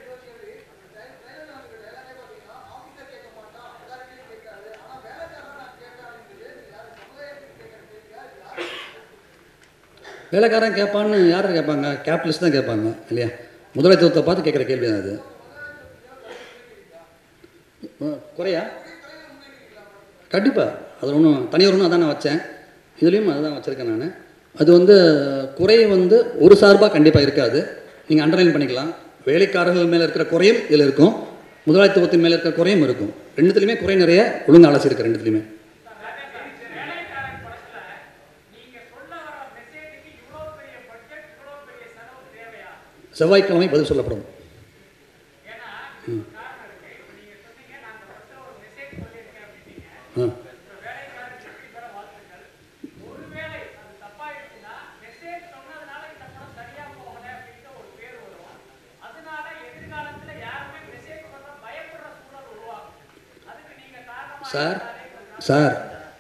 வேலைக்காரன் கேட்பான்னு யார் கேட்பாங்க கேபிட்டலிஸ்ட் தான் கேட்பாங்க இல்லையா முதலாளித்துவத்தை பார்த்து கேட்குற கேள்வி தான் அது அஹ், குறையா கண்டிப்பாக அது ஒன்றும் தனியார் ஒன்றும் அதான் நான் வச்சேன் இதுலேயும் அதுதான் வச்சுருக்கேன் நான் அது வந்து குறை வந்து ஒரு சார்பாக கண்டிப்பாக இருக்காது நீங்கள் அண்டர்லைன் பண்ணிக்கலாம் வேலைக்காரர்கள் மேலே இருக்கிற குறையும் இதில் இருக்கும் முதலாளித்துவத்தின் மேலே இருக்கிற குறையும் இருக்கும் ரெண்டுத்துலையுமே குறை நிறைய ஒழுங்கு அலசிருக்கு ரெண்டுத்துலையுமே செவ்வாய்க்கிழமை பதில் சொல்லப்படும் ம். ஆ சார் சார்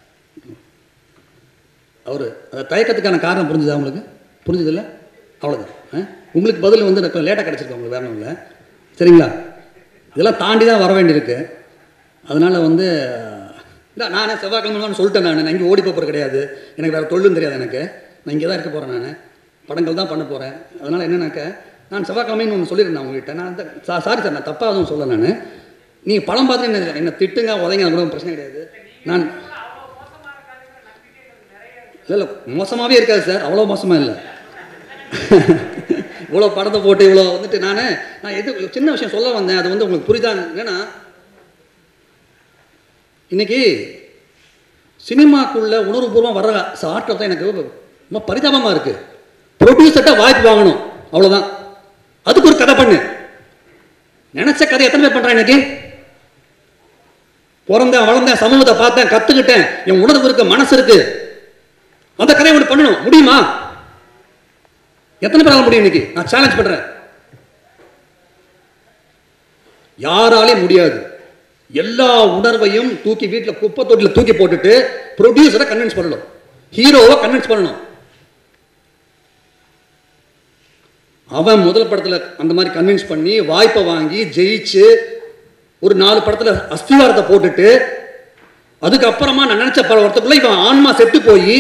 அவர் தயக்கத்துக்கான காரணம் புரிஞ்சுதா உங்களுக்கு புரிஞ்சுதில்ல அவ்வளோதான் ஆ? உங்களுக்கு பதில் வந்து எனக்கு லேட்டாக கிடச்சிருக்கு உங்களுக்கு வேற ஒன்றும் இல்லை சரிங்களா இதெல்லாம் தாண்டி தான் வர வேண்டியிருக்கு அதனால் வந்து இல்லை நானே செவ்வாய்க்கிழமை தான் சொல்லிட்டேன் நான் நான் இங்கே ஓடி போகிறது கிடையாது எனக்கு வேறு தொழிலும் தெரியாது எனக்கு நான் இங்கே தான் இருக்க போகிறேன் நான் படங்கள் தான் பண்ண போகிறேன் அதனால் என்னன்னாக்க நான் செவ்வாய்க்கிழமைன்னு ஒன்று சொல்லியிருந்தேன் உங்ககிட்ட நான் அந்த சா- சாரி சார் நான் தப்பாக எதுவும் சொல்ல நான் நீங்கள் படம் பார்த்து என்ன என்ன திட்டுங்க உதைங்க அது கூட பிரச்சனை கிடையாது நான் இல்லை இல்லை மோசமாகவே இருக்காது சார் அவ்வளோ மோசமாக இல்லை இவ்வளோ படத்தை போட்டு இவ்வளோ வந்துட்டு நான் நான் எது சின்ன விஷயம் சொல்ல வந்தேன் அது வந்து உங்களுக்கு புரிதா என்னன்னா இன்னைக்கு சினிமாக்குள்ள உணர்வுபூர்வம் வர்ற ஆட்கள் தான் எனக்கு ரொம்ப பரிதாபமாக இருக்கு ப்ரொடியூசர்கிட்ட வாய்ப்பு வாங்கணும் அவ்வளோதான் அதுக்கு ஒரு கதை பண்ணு நினைச்ச கதை எத்தனை பேர் பண்றான் இன்னைக்கு பிறந்தேன் வளர்ந்தேன் சமூகத்தை பார்த்தேன் கத்துக்கிட்டேன் என் உணர்வு இருக்கு மனசு இருக்கு அந்த கதையை ஒன்று பண்ணணும் முடியுமா எத்தனை பேரால முடியும் இன்னைக்கு நான் சேலஞ்ச் பண்றேன் யாராலையும் முடியாது எல்லா உணர்வையும் தூக்கி வீட்டில் குப்பை தொட்டில தூக்கி போட்டுட்டு ப்ரொடியூசரை கன்வின்ஸ் பண்ணணும் ஹீரோவை கன்வின்ஸ் பண்ணணும் அவன் முதல் படத்தில் அந்த மாதிரி கன்வின்ஸ் பண்ணி வாய்ப்பை வாங்கி ஜெயிச்சு ஒரு நாலு படத்தில் அஸ்திவாரத்தை போட்டுட்டு அதுக்கப்புறமா நான் நினைச்ச பல வருத்தக்குள்ள இவன் ஆன்மா செத்து போய்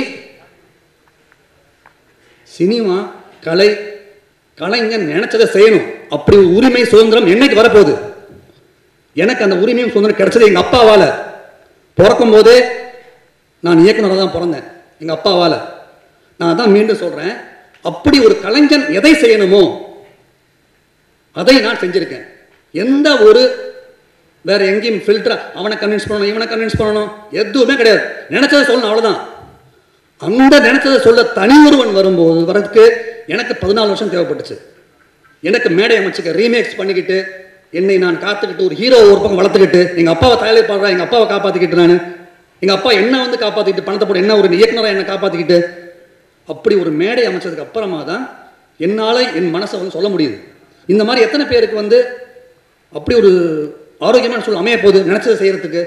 சினிமா கலை கலைஞன் நினைச்சதை செய்யணும் அப்படி ஒரு உரிமை சுதந்திரம் என்னைக்கு வரப்போகுது எனக்கு அந்த உரிமையும் சுதந்திரம் கிடைச்சது எங்க அப்பாவால பிறக்கும் போதே நான் இயக்குனராக தான் பிறந்தேன் எங்க அப்பாவால நான் தான் மீண்டும் சொல்றேன் அப்படி ஒரு கலைஞன் எதை செய்யணுமோ அதை நான் செஞ்சிருக்கேன் எந்த ஒரு வேற எங்கேயும் ஃபில்டரா அவனை கன்வின்ஸ் பண்ணணும் இவனை கன்வின்ஸ் பண்ணணும் எதுவுமே கிடையாது நினைச்சதை சொல்லணும் அவ்வளவுதான் அந்த நினைச்சதை சொல்ல தனி ஒருவன் வரும்போது வரதுக்கு எனக்கு பதினாலு வருஷம் தேவைப்பட்டுச்சு எனக்கு மேடை அமைச்சுக்க ரீமேக்ஸ் பண்ணிக்கிட்டு என்னை நான் காத்துக்கிட்டு ஒரு ஹீரோ ஒரு பக்கம் வளர்த்துக்கிட்டு எங்க அப்பாவை தலையில பாடுறா எங்க அப்பாவை காப்பாத்திக்கிட்டு நான் எங்க அப்பா என்ன வந்து காப்பாத்திக்கிட்டு பணத்தை போட்டு என்ன ஒரு இயக்குனரா என்ன காப்பாத்திக்கிட்டு அப்படி ஒரு மேடை அமைச்சதுக்கு அப்புறமா தான் என்னால் என் மனசை வந்து சொல்ல முடியுது இந்த மாதிரி எத்தனை பேருக்கு வந்து அப்படி ஒரு ஆரோக்கியமான சூழல் அமைய போகுது நினச்சதை செய்கிறதுக்கு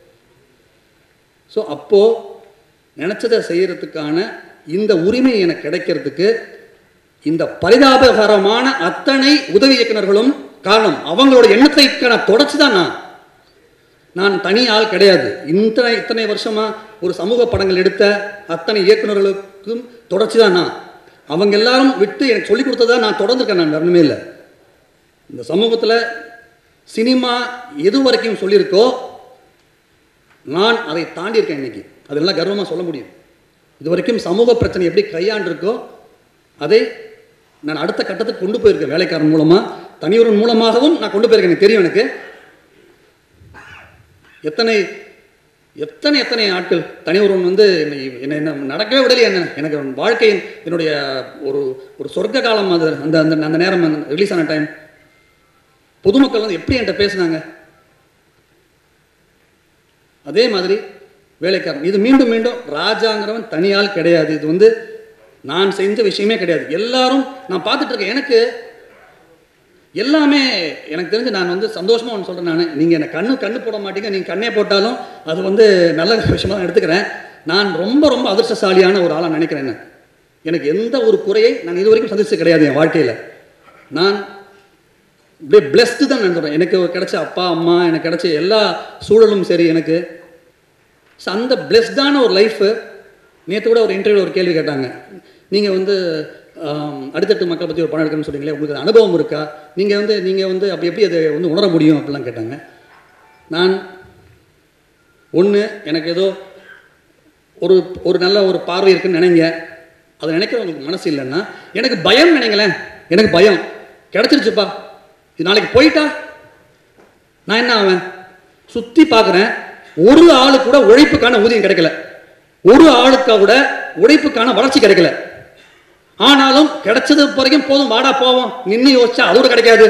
ஸோ அப்போது நினச்சதை செய்கிறதுக்கான இந்த உரிமை எனக்கு கிடைக்கிறதுக்கு இந்த பரிதாபகரமான அத்தனை உதவி இயக்குனர்களும் காரணம் அவங்களோட எண்ணத்தைக்கான தொடர்ச்சி தான் நான் நான் தனி ஆள் கிடையாது இத்தனை இத்தனை வருஷமா ஒரு சமூக படங்கள் எடுத்த அத்தனை இயக்குனர்களுக்கும் தொடர்ச்சி தான் நான் அவங்க எல்லாரும் விட்டு எனக்கு சொல்லிக் கொடுத்ததா நான் தொடர்ந்துருக்கேன் நான் வரணுமே இல்லை இந்த சமூகத்தில் சினிமா எது வரைக்கும் சொல்லியிருக்கோ நான் அதை தாண்டி இருக்கேன் இன்னைக்கு அதெல்லாம் கர்வமாக சொல்ல முடியும் இது வரைக்கும் சமூக பிரச்சனை எப்படி கையாண்டிருக்கோ அதை நான் அடுத்த கட்டத்துக்கு கொண்டு போயிருக்கேன் வேலைக்காரன் மூலமாக தனியொருவன் மூலமாகவும் நான் கொண்டு போயிருக்கேன் எனக்கு தெரியும் எனக்கு எத்தனை எத்தனை எத்தனை ஆட்கள் தனி ஒருவன் வந்து என்னை என்னை என்ன நடக்கவே விடலையே என்ன எனக்கு வாழ்க்கையின் என்னுடைய ஒரு ஒரு சொர்க்க காலம் அது அந்த அந்த அந்த நேரம் ரிலீஸ் ஆன டைம் பொதுமக்கள் வந்து எப்படி என்கிட்ட பேசுனாங்க அதே மாதிரி வேலைக்காரன் இது மீண்டும் மீண்டும் ராஜாங்கிறவன் தனியால் கிடையாது இது வந்து நான் செஞ்ச விஷயமே கிடையாது எல்லாரும் நான் பார்த்துட்டு இருக்கேன் எனக்கு எல்லாமே எனக்கு தெரிஞ்சு நான் வந்து சந்தோஷமாக ஒன்று சொல்கிறேன் நான் நீங்கள் என்னை கண்ணு கண்ணு போட மாட்டீங்க நீங்கள் கண்ணே போட்டாலும் அது வந்து நல்ல விஷயமா தான் எடுத்துக்கிறேன் நான் ரொம்ப ரொம்ப அதிர்ஷ்டசாலியான ஒரு ஆளாக நினைக்கிறேன் என்ன. எனக்கு எந்த ஒரு குறையை நான் இது வரைக்கும் சந்திச்சது கிடையாது என் வாழ்க்கையில் நான் அப்படியே பிளெஸ்டு தான் நான் சொல்கிறேன் எனக்கு கிடைச்ச அப்பா அம்மா எனக்கு கிடைச்ச எல்லா சூழலும் சரி எனக்கு ஸோ அந்த பிளெஸ்டான ஒரு லைஃபு நேற்று கூட ஒரு இன்டர்வியூ ஒரு கேள்வி கேட்டாங்க நீங்கள் வந்து ஆம், அடித்தட்டு மக்கள் பற்றி ஒரு படம் எடுக்கணும்னு சொன்னீங்களே உங்களுக்கு அது அனுபவம் இருக்கா நீங்கள் வந்து நீங்கள் வந்து அப்படி எப்படி அதை வந்து உணர முடியும் அப்படிலாம் கேட்டாங்க நான் ஒன்று எனக்கு ஏதோ ஒரு ஒரு நல்ல ஒரு பார்வை இருக்குன்னு நினைங்க அதை நினைக்கிறவங்களுக்கு மனசு இல்லைன்னா எனக்கு பயம் நினைங்களேன் எனக்கு பயம் கிடச்சிருச்சுப்பா இது நாளைக்கு போயிட்டா நான் என்ன ஆவேன் சுற்றி பார்க்குறேன் ஒரு ஆளு கூட உழைப்புக்கான ஊதியம் கிடைக்கல ஒரு ஆளுக்கா கூட உழைப்புக்கான வளர்ச்சி கிடைக்கல ஆனாலும் கிடைச்சது வரைக்கும் போதும் வாடா போவோம் நின்று யோசிச்சா அதோட கிடைக்காது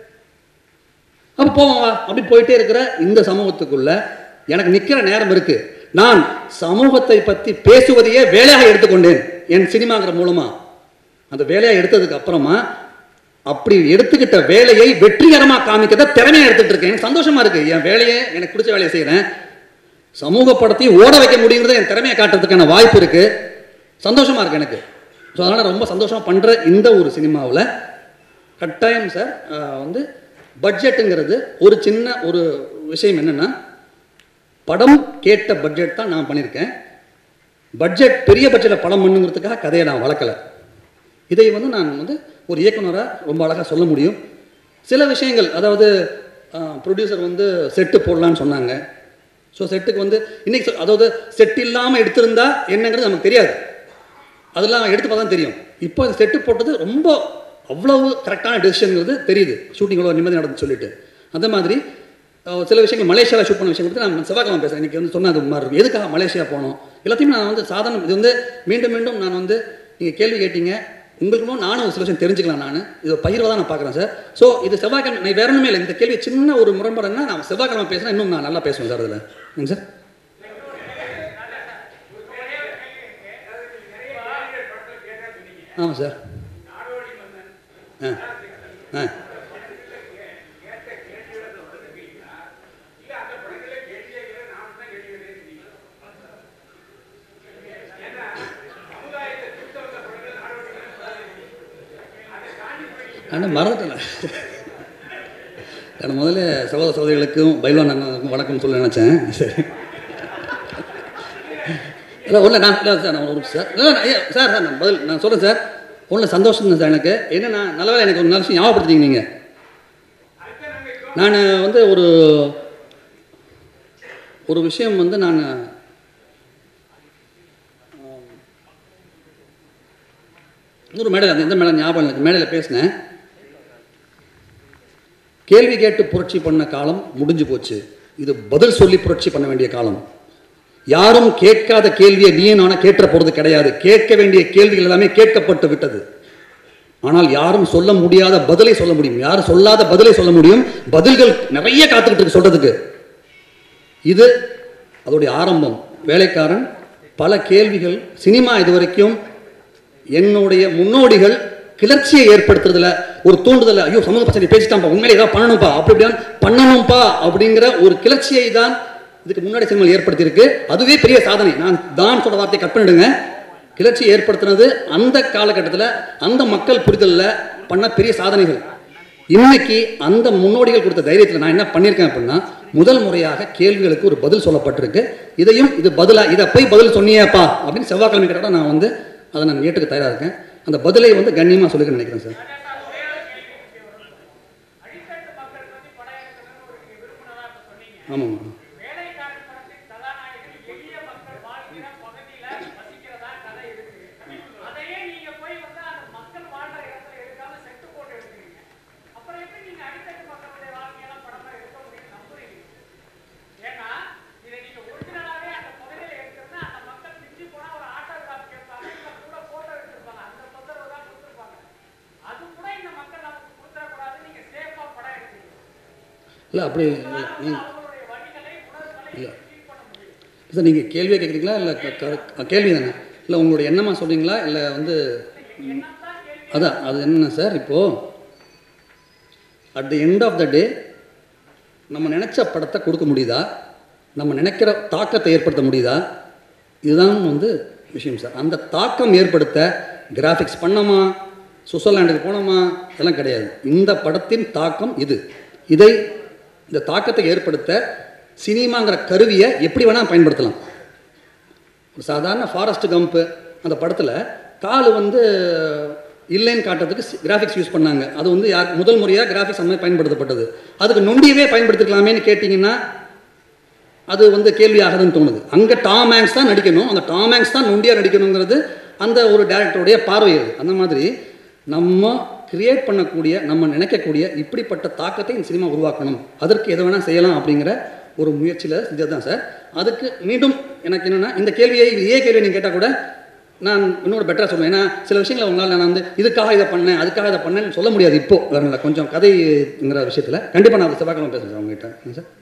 அப்போ போவோம் வா அப்படி போயிட்டே இருக்கிற இந்த சமூகத்துக்குள்ள எனக்கு நிற்கிற நேரம் இருக்கு நான் சமூகத்தை பற்றி பேசுவதையே வேலையாக எடுத்துக்கொண்டேன் என் சினிமாங்கிற மூலமா அந்த வேலையாக எடுத்ததுக்கு அப்புறமா அப்படி எடுத்துக்கிட்ட வேலையை வெற்றிகரமா காமிக்கிறத திறமையா எடுத்துட்டு இருக்கேன் எனக்கு சந்தோஷமா இருக்கு என் வேலையை எனக்கு பிடிச்ச வேலையை செய்கிறேன் சமூக படத்தையும் ஓட வைக்க முடியுங்கிறத என் திறமையை காட்டுறதுக்கான வாய்ப்பு இருக்கு சந்தோஷமா இருக்கு எனக்கு ஸோ அதனால் ரொம்ப சந்தோஷமா பண்ற இந்த ஒரு சினிமாவில் கட்டாயம் சார் ஆஹ், வந்து பட்ஜெட்டுங்கிறது ஒரு சின்ன ஒரு விஷயம் என்னன்னா படம் கேட்ட பட்ஜெட் தான் நான் பண்ணியிருக்கேன் பட்ஜெட் பெரிய பட்ஜெட்டில் படம் பண்ணுங்கிறதுக்காக கதையை நான் வளர்க்கலை இதை வந்து நான் வந்து ஒரு இயக்குனராக ரொம்ப அழகாக சொல்ல முடியும் சில விஷயங்கள் அதாவது ப்ரொடியூசர் வந்து செட்டு போடலான்னு சொன்னாங்க ஸோ செட்டுக்கு வந்து இன்னைக்கு சொ- அதாவது செட் இல்லாமல் எடுத்திருந்தா என்னங்கிறது நமக்கு தெரியாது அதெல்லாம் எடுத்து பார்த்தா தான் தெரியும் இப்போ இந்த செட்டு போட்டது ரொம்ப அவ்வளவு கரெக்டான டெசிஷனுங்கிறது தெரியுது ஷூட்டிங் எவ்வளோ நிம்மதி நடந்து சொல்லிட்டு அந்த மாதிரி அஹ், சில விஷயங்கள் மலேசியாவில் ஷூட் பண்ண விஷயம் பற்றி நான் செவ்வாய்க்கிழமை பேசுகிறேன் இன்றைக்கி வந்து சொன்னது மாதிரி இருக்கும் எதுக்காக மலேசியா போனோம் எல்லாத்தையும் நான் வந்து சாதாரண இது வந்து மீண்டும் மீண்டும் நான் வந்து நீங்கள் கேள்வி கேட்டீங்க உங்களுக்கு இன்னும் நானும் ஒரு சில விஷயம் தெரிஞ்சுக்கலாம் நான் இது பயிர்வை தான் நான் பார்க்குறேன் சார் ஸோ இது செவ்வாய்க்கிழமை நான் வேற ஒன்றுமே இல்லை இந்த கேள்வி சின்ன ஒரு முரண்பாடுன்னா நான் செவ்வாய்க்கிழமை பேசுனா இன்னும் நான் நல்லா பேசுவேன் சார் அதில் ஏங்க சார் ஆமாம் சார் ஆ ஆ ஆனால் மறந்துட்டேன் நான் முதல்ல சகோதர சகோதரிகளுக்கும் பைலான் அண்ணனுக்கும் வணக்கம் சொல்ல நினச்சேன் சரி இல்லை ஒன்றும் நான் இல்லை சார் நான் ஒரு நிமிஷம் சார் இல்லை ஐயா சார் சார் நான் பதில் நான் சொல்கிறேன் சார் ஒன்றும் சந்தோஷம் தான் சார் எனக்கு என்னன்னா நல்ல வேளை எனக்கு ஒரு நல்ல விஷயம் ஞாபகப்படுத்திங்க நீங்கள் நான் வந்து ஒரு ஒரு விஷயம் வந்து நான் இன்னொரு மேடையில் அந்த எந்த மேடை ஞாபகம் எனக்கு மேடையில் பேசினேன் கேள்வி கேட்டு புரட்சி பண்ண காலம் முடிஞ்சு போச்சு இது பதில் சொல்லி புரட்சி பண்ண வேண்டிய காலம் யாரும் கேட்காத கேள்வியை நீயும் நானும் கேட்ட போறது கிடையாது கேட்க வேண்டிய கேள்விகள் எல்லாமே கேட்கப்பட்டு விட்டது ஆனால் யாரும் சொல்ல முடியாத பதிலை சொல்ல முடியும் யாரும் சொல்லாத பதிலை சொல்ல முடியும் பதில்கள் நிறைய காத்துக்கிட்டு இருக்கு சொல்றதுக்கு இது அதோடைய ஆரம்பம் வேலைக்காரன் பல கேள்விகள் சினிமா இது வரைக்கும் என்னுடைய முன்னோடிகள் கிளர்ச்சியை ஏற்படுத்துறதுல ஒரு தூண்டுதல ஐயோ சமூக பிரச்சனை பேசிட்டான்ப்பா உண்மையிலே ஏதாவது பண்ணணும்ப்பா அப்படி இப்படியான் பண்ணணும்ப்பா அப்படிங்கிற ஒரு கிளர்ச்சியை தான் இதுக்கு முன்னாடி சினிமாவில் ஏற்படுத்தியிருக்கு அதுவே பெரிய சாதனை நான் தான் சொல்ற வார்த்தையை கட் பண்ணிடுங்க கிளர்ச்சி ஏற்படுத்தினது அந்த காலகட்டத்தில் அந்த மக்கள் புரிதலில் பண்ண பெரிய சாதனைகள் இன்னைக்கு அந்த முன்னோடிகள் கொடுத்த தைரியத்தில் நான் என்ன பண்ணியிருக்கேன் அப்படின்னா முதல் முறையாக கேள்விகளுக்கு ஒரு பதில் சொல்லப்பட்டிருக்கு இதையும் இது பதிலா இதை போய் பதில் சொன்னியேப்பா அப்படின்னு செவ்வாய்க்கிழமை கிட்ட நான் வந்து அதை நான் ஏற்றுக்க தயாராக இருக்கேன் அந்த பதிலை வந்து கண்ணியமாக சொல்லிக்க நினைக்கிறேன் சார் ஆமாம் வேலைக்காரன் படத்தின் கதாநாயகன் எளிய மக்கள் வாழ்கிற பகுதியில வசிக்கிறதா கதை இருக்கு அதையே நீங்க போய் வந்து அந்த மக்கள் வாழ்ற இடத்துல எடுக்காம செட்டு போட்டு எடுக்கிறீங்க அப்புறம் எப்படி நீங்க அடித்தட்டு மக்களுடைய வாழ்க்கையெல்லாம் படமா எடுக்க முடியும்னு நம்புறீங்க ஏன்னா இதை நீங்க ஒரிஜினலாவே அந்த பகுதியில எடுக்கிறதுனா அந்த மக்கள் பிரிஞ்சு போனா ஒரு ஆட்டோகிராஃப் கேட்பாங்க இல்ல கூட போட்டோ எடுத்திருப்பாங்க அந்த தொந்தரவு தான் கொடுத்துருப்பாங்க அது கூட இந்த மக்கள் நமக்கு கொடுத்துடக்கூடாது நீங்க சேஃபா படம் எடுக்கிறீங்க இல்லை அப்படி இல்லை நீ- அவங்களுடைய வழிகளை உணர்வுகளை இல்லை சார் நீங்கள் கேள்வியை கேட்குறீங்களா இல்லை க- க- கேள்வி தானே இல்லை உங்களுடைய எண்ணமாக சொல்கிறீங்களா இல்லை வந்து அதான் அது என்ன சார் இப்போது at the end of the day நம்ம நினச்ச படத்தை கொடுக்க முடியுதா நம்ம நினைக்கிற தாக்கத்தை ஏற்படுத்த முடியுதா இதுதான் வந்து விஷயம் சார் அந்த தாக்கம் ஏற்படுத்த கிராஃபிக்ஸ் பண்ணோமா சுவிட்சர்லாண்டுக்கு போனோமா இதெல்லாம் கிடையாது இந்த படத்தின் தாக்கம் இது இதை இந்த தாக்கத்தை ஏற்படுத்த சினிமாங்கிற கருவியை எப்படி வேணால் பயன்படுத்தலாம் ஒரு சாதாரண ஃபாரஸ்ட் கம்ப்பு அந்த படத்தில் கால் வந்து இல்லைன்னு காட்டுறதுக்கு கிராஃபிக்ஸ் யூஸ் பண்ணாங்க அது வந்து யார் முதல் முறையாக கிராஃபிக்ஸ் அந்த மாதிரி பயன்படுத்தப்பட்டது அதுக்கு நொண்டியவே பயன்படுத்திக்கலாமேன்னு கேட்டிங்கன்னா அது வந்து கேள்வியாகுதுன்னு தோணுது அங்கே டாம் ஹேங்க்ஸ் தான் நடிக்கணும் அந்த டாம் ஹேங்க்ஸ் தான் நொண்டியாக நடிக்கணுங்கிறது அந்த ஒரு டேரக்டருடைய பார்வை அது அந்த மாதிரி நம்ம கிரியேட் பண்ணக்கூடிய நம்ம நினைக்கக்கூடிய இப்படிப்பட்ட தாக்கத்தை இந்த சினிமா உருவாக்கணும் அதற்கு எதை வேணால் செய்யலாம் அப்படிங்கிற ஒரு முயற்சியில் செஞ்சது தான் சார் அதுக்கு மீண்டும் எனக்கு என்னென்னா இந்த கேள்வியை இது ஏ கேள்வியை நீங்கள் கேட்டால் கூட நான் இன்னொரு பெட்டராக சொல்லுவேன் ஏன்னா சில விஷயங்களை உங்களால் நான் வந்து இதுக்காக இதை பண்ணேன் அதுக்காக இதை பண்ணேன்னு சொல்ல முடியாது இப்போ வேற இல்லை கொஞ்சம் கதைங்கிற விஷயத்தில் கண்டிப்பாக நான் செவ்வாய்க்கிழமை பேசுகிறேன் சார் உங்ககிட்ட என்ன சார்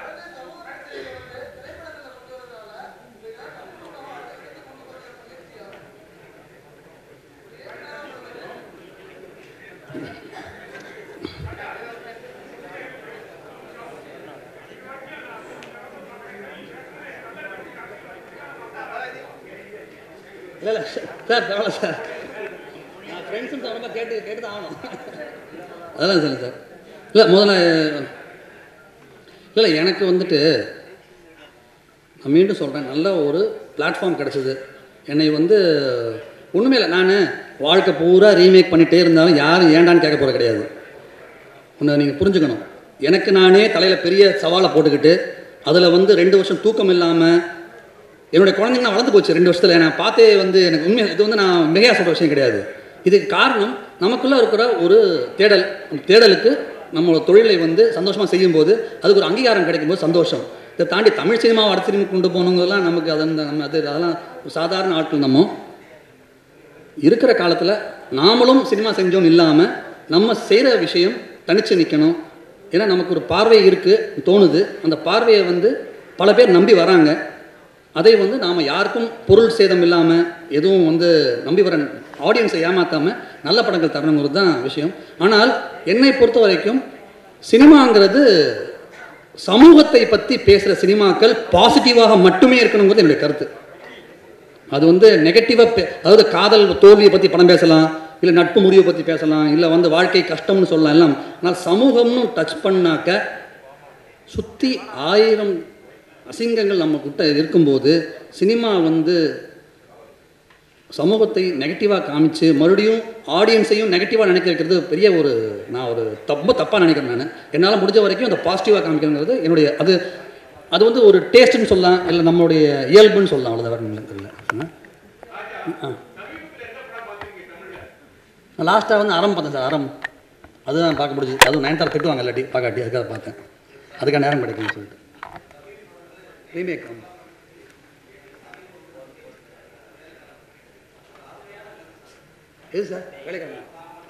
இல்லை இல்லை சார் பரவாயில்ல சார் நான் ஃப்ரெண்ட்ஸும் ரொம்ப கேட்டு கேட்டு தான் ஆகணும் அதெல்லாம் சரி சார் இல்லை முதல்ல இல்லை எனக்கு வந்துட்டு நான் மீண்டும் சொல்கிறேன் நல்ல ஒரு பிளாட்ஃபார்ம் கிடச்சிது என்னை வந்து ஒன்றுமே இல்லை நான் வாழ்க்கை பூரா ரீமேக் பண்ணிகிட்டே இருந்தாலும் யாரும் ஏண்டான்னு கேட்க போகிறது கிடையாது ஒன்று நீங்கள் புரிஞ்சுக்கணும் எனக்கு நானே தலையில் பெரிய சவாலை போட்டுக்கிட்டு அதில் வந்து ரெண்டு வருஷம் தூக்கம் இல்லாமல் என்னுடைய குழந்தைங்க நான் வளர்ந்து போச்சு ரெண்டு வருஷத்தில் நான் பார்த்தே வந்து எனக்கு உண்மை இது வந்து நான் மிகையாக சொல்கிற விஷயம் கிடையாது இதுக்கு காரணம் நமக்குள்ளே இருக்கிற ஒரு தேடல் அந்த தேடலுக்கு நம்மளோட தொழிலை வந்து சந்தோஷமாக செய்யும்போது அதுக்கு ஒரு அங்கீகாரம் கிடைக்கும்போது சந்தோஷம் இதை தாண்டி தமிழ் சினிமாவை அடுத்த சினிமா கொண்டு போகணுங்கிறதுலாம் நமக்கு அது அந்த நம்ம அது அதெல்லாம் ஒரு சாதாரண ஆட்கள் நம்ம இருக்கிற காலத்தில் நாமளும் சினிமா செஞ்சோன்னு இல்லாமல் நம்ம செய்கிற விஷயம் தனிச்சு நிற்கணும் ஏன்னா நமக்கு ஒரு பார்வை இருக்குது தோணுது அந்த பார்வையை வந்து பல பேர் நம்பி வராங்க அதை வந்து நாம் யாருக்கும் பொருள் சேதம் இல்லாமல் எதுவும் வந்து நம்பி வர ஆடியன்ஸை ஏமாத்தாமல் நல்ல படங்கள் தரணுங்கிறது தான் விஷயம் ஆனால் என்னை பொறுத்த வரைக்கும் சினிமாங்கிறது சமூகத்தை பற்றி பேசுகிற சினிமாக்கள் பாசிட்டிவாக மட்டுமே இருக்கணுங்கிறது என்னுடைய கருத்து அது வந்து நெகட்டிவாக அதாவது காதல் தோல்வியை பற்றி படம் பேசலாம் இல்லை நட்பு முறிவை பற்றி பேசலாம் இல்லை வந்து வாழ்க்கை கஷ்டம்னு சொல்லலாம் எல்லாம் ஆனால் சமூகம்னு டச் பண்ணாக்க சுற்றி ஆயிரம் அசிங்கங்கள் நம்ம கிட்ட இருக்கும்போது சினிமா வந்து சமூகத்தை நெகட்டிவாக காமிச்சு மறுபடியும் ஆடியன்ஸையும் நெகட்டிவாக நினைக்க வைக்கிறது பெரிய ஒரு நான் ஒரு தப்பு தப்பாக நினைக்கிறேன் நான் என்னால் முடிஞ்ச வரைக்கும் அந்த பாசிட்டிவாக காமிக்கணுங்கிறது என்னுடைய அது அது வந்து ஒரு டேஸ்ட்டுன்னு சொல்லலாம் இல்லை நம்மளுடைய இயல்புன்னு சொல்லலாம் அவ்வளோதான் வேறு இல்லை தெரியல ஆ நான் லாஸ்ட்டாக வந்து அறம் பார்த்தேன் சார் அறம் அதுதான் பார்க்க முடிஞ்சது அதுவும் நயன்தாரா திட்டுவாங்க இல்லாட்டி பார்க்காட்டி அதுக்காக பார்த்தேன் அதுக்காக நேரம் கிடைக்கும்னு சொல்லிட்டு ரீமேக் எது சார் வேலைக்காரங்க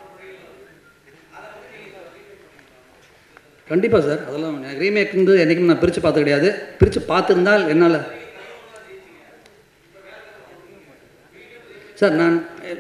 கண்டிப்பாக சார் அதெல்லாம் ரீமேக் வந்து என்றைக்கும் நான் பிரித்து பார்த்தது கிடையாது பிரித்து பார்த்துருந்தால் என்னால் சார் நான்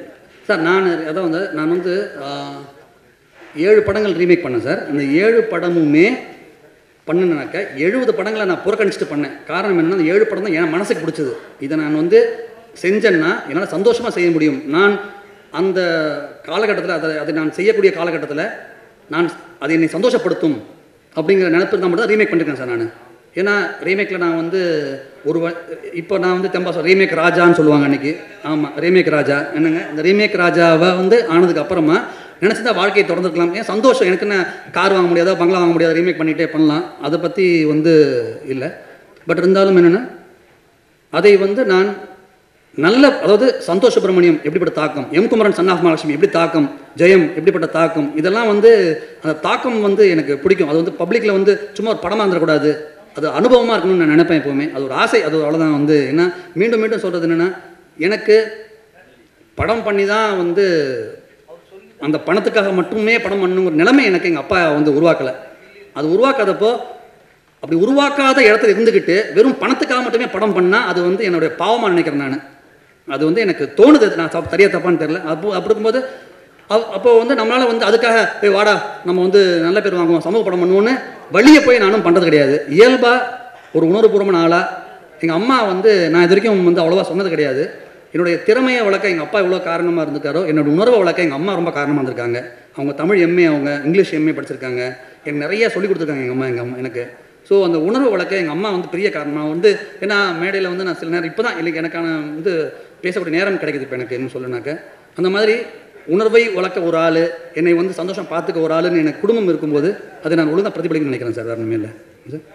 சார் நான் அதான் வந்து நான் வந்து ஆ, ஏழு படங்கள் ரீமேக் பண்ணேன் சார் அந்த ஏழு படமுமே பண்ணினாக்க எழுபது படங்களை நான் புறக்கணிச்சுட்டு பண்ணேன் காரணம் என்னன்னா அந்த ஏழு படம் தான் என் மனசுக்கு பிடிச்சது இதை நான் வந்து செஞ்சேன்னா என்னால் சந்தோஷமாக செய்ய முடியும் நான் அந்த காலகட்டத்தில் அதை அதை நான் செய்யக்கூடிய காலகட்டத்தில் நான் அது என்னை சந்தோஷப்படுத்தும் அப்படிங்கிற நினைப்பு தான் மட்டும் தான் ரீமேக் பண்ணிருக்கேன் சார் நான் ஏன்னா ரீமேக்கில் நான் வந்து ஒரு வ- இப்போ நான் வந்து தெம்பா சொல் ரீமேக் ராஜான்னு சொல்லுவாங்க அன்னைக்கு ஆமாம் ரீமேக் ராஜா என்னங்க இந்த ரீமேக் ராஜாவை வந்து ஆனதுக்கு அப்புறமா நினச்சிருந்தா வாழ்க்கையை தொடர்ந்துருக்கலாம் ஏன் சந்தோஷம் எனக்கு என்ன கார் வாங்க முடியாதா பங்களா வாங்க முடியாதா ரீமேக் பண்ணிகிட்டே பண்ணலாம் அதை பற்றி வந்து இல்லை பட் இருந்தாலும் என்னென்னா அதை வந்து நான் நல்ல அதாவது சந்தோஷ் சுப்பிரமணியம் எப்படிப்பட்ட தாக்கம் M Kumaran son of Mahalakshmi எப்படி தாக்கம் ஜெயம் எப்படிப்பட்ட தாக்கம் இதெல்லாம் வந்து அந்த தாக்கம் வந்து எனக்கு பிடிக்கும் அது வந்து பப்ளிக்கில் வந்து சும்மா ஒரு படமாக இருந்துடக்கூடாது அது அனுபவமாக இருக்கணும்னு நான் நினைப்பேன் எப்போவுமே அது ஒரு ஆசை அது அவ்வளோதான் வந்து என்ன மீண்டும் மீண்டும் சொல்கிறது என்னென்னா எனக்கு படம் பண்ணி தான் வந்து அந்த பணத்துக்காக மட்டுமே படம் பண்ணணுங்கிற நிலைமை எனக்கு எங்கள் அப்பா வந்து உருவாக்கலை அது உருவாக்காதப்போ அப்படி உருவாக்காத இடத்துல இருந்துக்கிட்டு வெறும் பணத்துக்காக மட்டுமே படம் பண்ணால் அது வந்து என்னுடைய பாவமாக நினைக்கிறேன் நான் அது வந்து எனக்கு தோணுது நான் தப்பு சரியா தப்பான்னு தெரில அப்போ அப்படி இருக்கும்போது அப்- அப்போ வந்து நம்மளால் வந்து அதுக்காக போய் வாடா நம்ம வந்து நல்ல பேர் வாங்குவோம் சமூக படம் பண்ணுவோன்னு வழியை போய் நானும் பண்ணுறது கிடையாது இயல்பாக ஒரு உணர்வுபூர்வமான ஆளாக எங்கள் அம்மா வந்து நான் இது வரைக்கும் வந்து அவ்வளோவா சொன்னது கிடையாது என்னுடைய திறமையை வளர்க்க எங்கள் அப்பா எவ்வளோ காரணமாக இருந்திருக்காரோ என்னோட உணர்வை வளர்க்க எங்கள் அம்மா ரொம்ப காரணமாக இருந்திருக்காங்க அவங்க தமிழ் எம்ஏ அவங்க இங்கிலீஷ் எம்ஏ படிச்சிருக்காங்க எனக்கு நிறைய சொல்லி கொடுத்துருக்காங்க எங்கள் அம்மா எங்கள் அம்மா எனக்கு ஸோ அந்த உணர்வை வளர்க்க எங்கள் அம்மா வந்து பெரிய காரணமாக வந்து ஏன்னா மேடையில் வந்து நான் சில நேரம் இப்போ தான் எனக்கு எனக்கான வந்து பேசக்கூடிய நேரம் கிடைக்குது இப்போ எனக்கு என்ன சொல்லுனாக்க அந்த மாதிரி உணர்வை வளர்க்க ஒரு ஆள் என்னை வந்து சந்தோஷம் பார்த்துக்க ஒரு ஆளுன்னு எனக்கு குடும்பம் இருக்கும்போது அதை நான் ஒழுங்காக பிரதிபலிக்கணும்னு நினைக்கிறேன் சார் வேறு ஒன்றுமே இல்லை சார்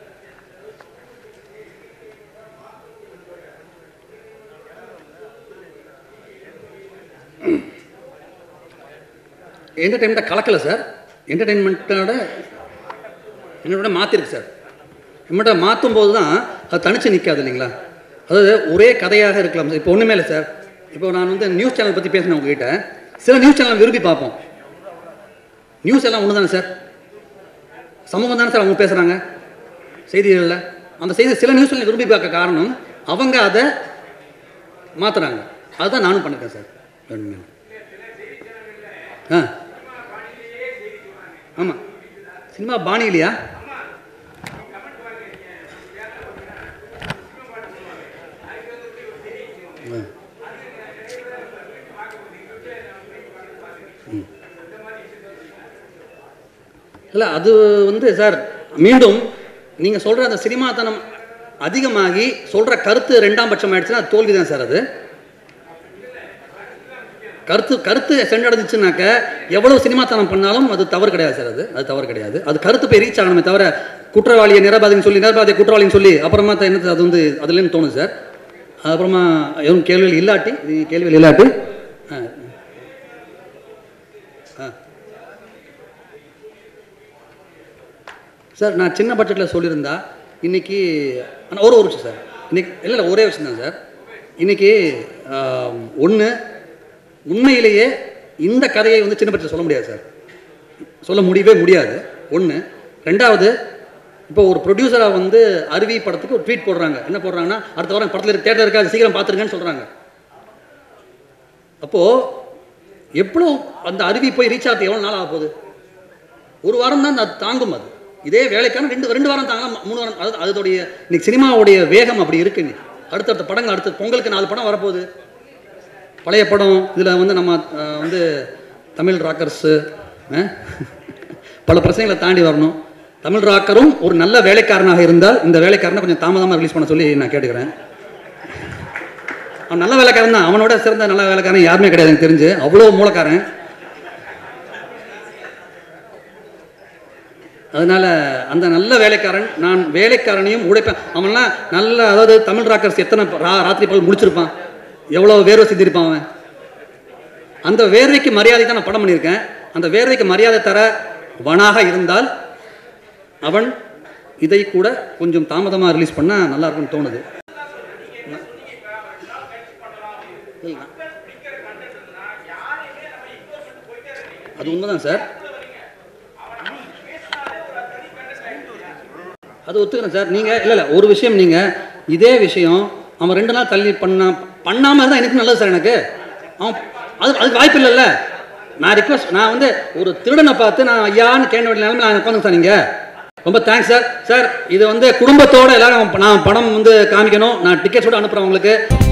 என்டர்டைன்மெண்ட்டை கலக்கலை சார் என்டர்டைன்மெண்ட்டோட என்னோட மாற்றிருக்கு சார் நம்மகிட்ட மாற்றும் போது தான் அது தனிச்சு நிற்காது இல்லைங்களா அதாவது ஒரே கதையாக இருக்கலாம் சார் இப்போ ஒன்றுமே இல்லை சார் இப்போ நான் வந்து நியூஸ் சேனல் பற்றி பேசினேன் உங்ககிட்ட சில நியூஸ் சேனல் விரும்பி பார்ப்போம் நியூஸ் எல்லாம் ஒன்று தானே சார் சமூகம் தானே சார் அவங்க பேசுகிறாங்க செய்திகளில் அந்த செய்தி சில நியூஸ் சேனல் விரும்பி பார்க்க காரணம் அவங்க அதை மாற்றுறாங்க அதுதான் நானும் பண்ணிருக்கேன் சார் உண்மையில. ஆ ஆமாம் சினிமா பாணியிலையா ஆ. ம். இல்லை அது வந்து சார் மீண்டும் நீங்கள் சொல்கிற அந்த சினிமாத்தனம் அதிகமாகி சொல்கிற கருத்து ரெண்டாம் பட்சம் ஆயிடுச்சுன்னா அது தோல்வி தான் சார் அது கருத்து கருத்து சென்றடைஞ்சிச்சுனாக்க எவ்வளவு சினிமாத்தனம் பண்ணாலும் அது தவறு கிடையாது சார் அது அது தவறு கிடையாது அது கருத்து போய் ரீச் ஆகணுமே தவிர குற்றவாளியை நிரபாதின்னு சொல்லி நிரபாதியை குற்றவாளின்னு சொல்லி அப்புறமா தான் என்ன அது வந்து அதுலேருந்து தோணுது சார் அப்புறமா எதுவும் கேள்விகள் இல்லாட்டி இது கேள்விகள் இல்லாட்டி ஆ. ஆ. சார் நான் சின்ன பட்ஜெட்டில் சொல்லியிருந்தா இன்னைக்கு ஆனால் ஒரு ஒரு விஷயம் சார் இன்னைக்கு இல்லை இல்லை ஒரே விஷயம் தான் சார் இன்னைக்கு ஒன்று உண்மையிலேயே இந்த கதையை வந்து சின்ன பட்ஜெட் சொல்ல முடியாது சார் சொல்ல முடியவே முடியாது ஒன்று ரெண்டாவது இப்போ ஒரு ப்ரொடியூசராக வந்து அருவி படத்துக்கு ஒரு ட்வீட் போடுறாங்க என்ன போடுறாங்கன்னா அடுத்த வாரம் படத்தில் தேட்டர் இருக்காது சீக்கிரம் பார்த்துருங்கன்னு சொல்கிறாங்க அப்போது எவ்வளோ அந்த அருவி போய் ரீச் ஆகிறது எவ்வளோ நாள் ஆக போகுது ஒரு வாரம் தான் அது தாங்கும் அது இதே வேலைக்கான ரெண்டு ரெண்டு வாரம் தாங்கலாம் மூணு வாரம் அது அதோடைய இன்னைக்கு சினிமாவுடைய வேகம் அப்படி இருக்கு இன்னைக்கு. அடுத்தடுத்த படங்கள் அடுத்த பொங்கலுக்கு நாலு படம் வரப்போகுது பழைய படம் இதில் வந்து நம்ம அஹ், வந்து தமிழ் ராக்கர்ஸு பல பிரச்சனைகளை தாண்டி வரணும் தமிழ் ராக்கரும் ஒரு நல்ல வேலைக்காரனாக இருந்தால் இந்த வேலைக்காரனை கொஞ்சம் தாமதமாக ரிலீஸ் பண்ண சொல்லி நான் கேட்டுக்கிறேன் அவன் நல்ல வேலைக்காரன் தான் அவனோட சிறந்த நல்ல வேலைக்காரன் யாருமே கிடையாது எனக்கு தெரிஞ்சு அவ்வளோ மூலக்காரன் அதனால அந்த நல்ல வேலைக்காரன் நான் வேலைக்காரனையும் உழைப்பேன் அவன்லாம் நல்ல அதாவது தமிழ் ராக்கர்ஸ் எத்தனை ரா ராத்திரி பகல் முடிச்சிருப்பான் எவ்வளோ வேர்வை செஞ்சிருப்பான் அவன் அந்த வேர்வைக்கு மரியாதை தான் நான் படம் பண்ணியிருக்கேன் அந்த வேர்வைக்கு மரியாதை தர வனாக இருந்தால் அவன் இதை கூட கொஞ்சம் தாமதமாக ரிலீஸ் பண்ணால் நல்லா இருக்கும்னு தோணுது இல்ல. அது உண்மைதான் சார் அது ஒத்துக்கிறேன் சார் நீங்கள் இல்லை இல்லை ஒரு விஷயம் நீங்கள் இதே விஷயம் அவன் ரெண்டு நாள் தள்ளி பண்ணா பண்ணாமல் இருந்தால் எனக்கு நல்லது சார் எனக்கு அவன் அது அதுக்கு வாய்ப்பு இல்லைல்ல நான் ரிக்வஸ்ட் நான் வந்து ஒரு திருடனை பார்த்து நான் ஐயான்னு கேட்க வேண்டிய நிலைமை நான் உட்காந்து சார் நீங்கள் ரொம்ப தேங்க்ஸ் சார் சார் இது வந்து குடும்பத்தோட எல்லாரும் நான் படம் வந்து காமிக்கணும் நான் டிக்கெட்ஸோட அனுப்புகிறேன் உங்களுக்கு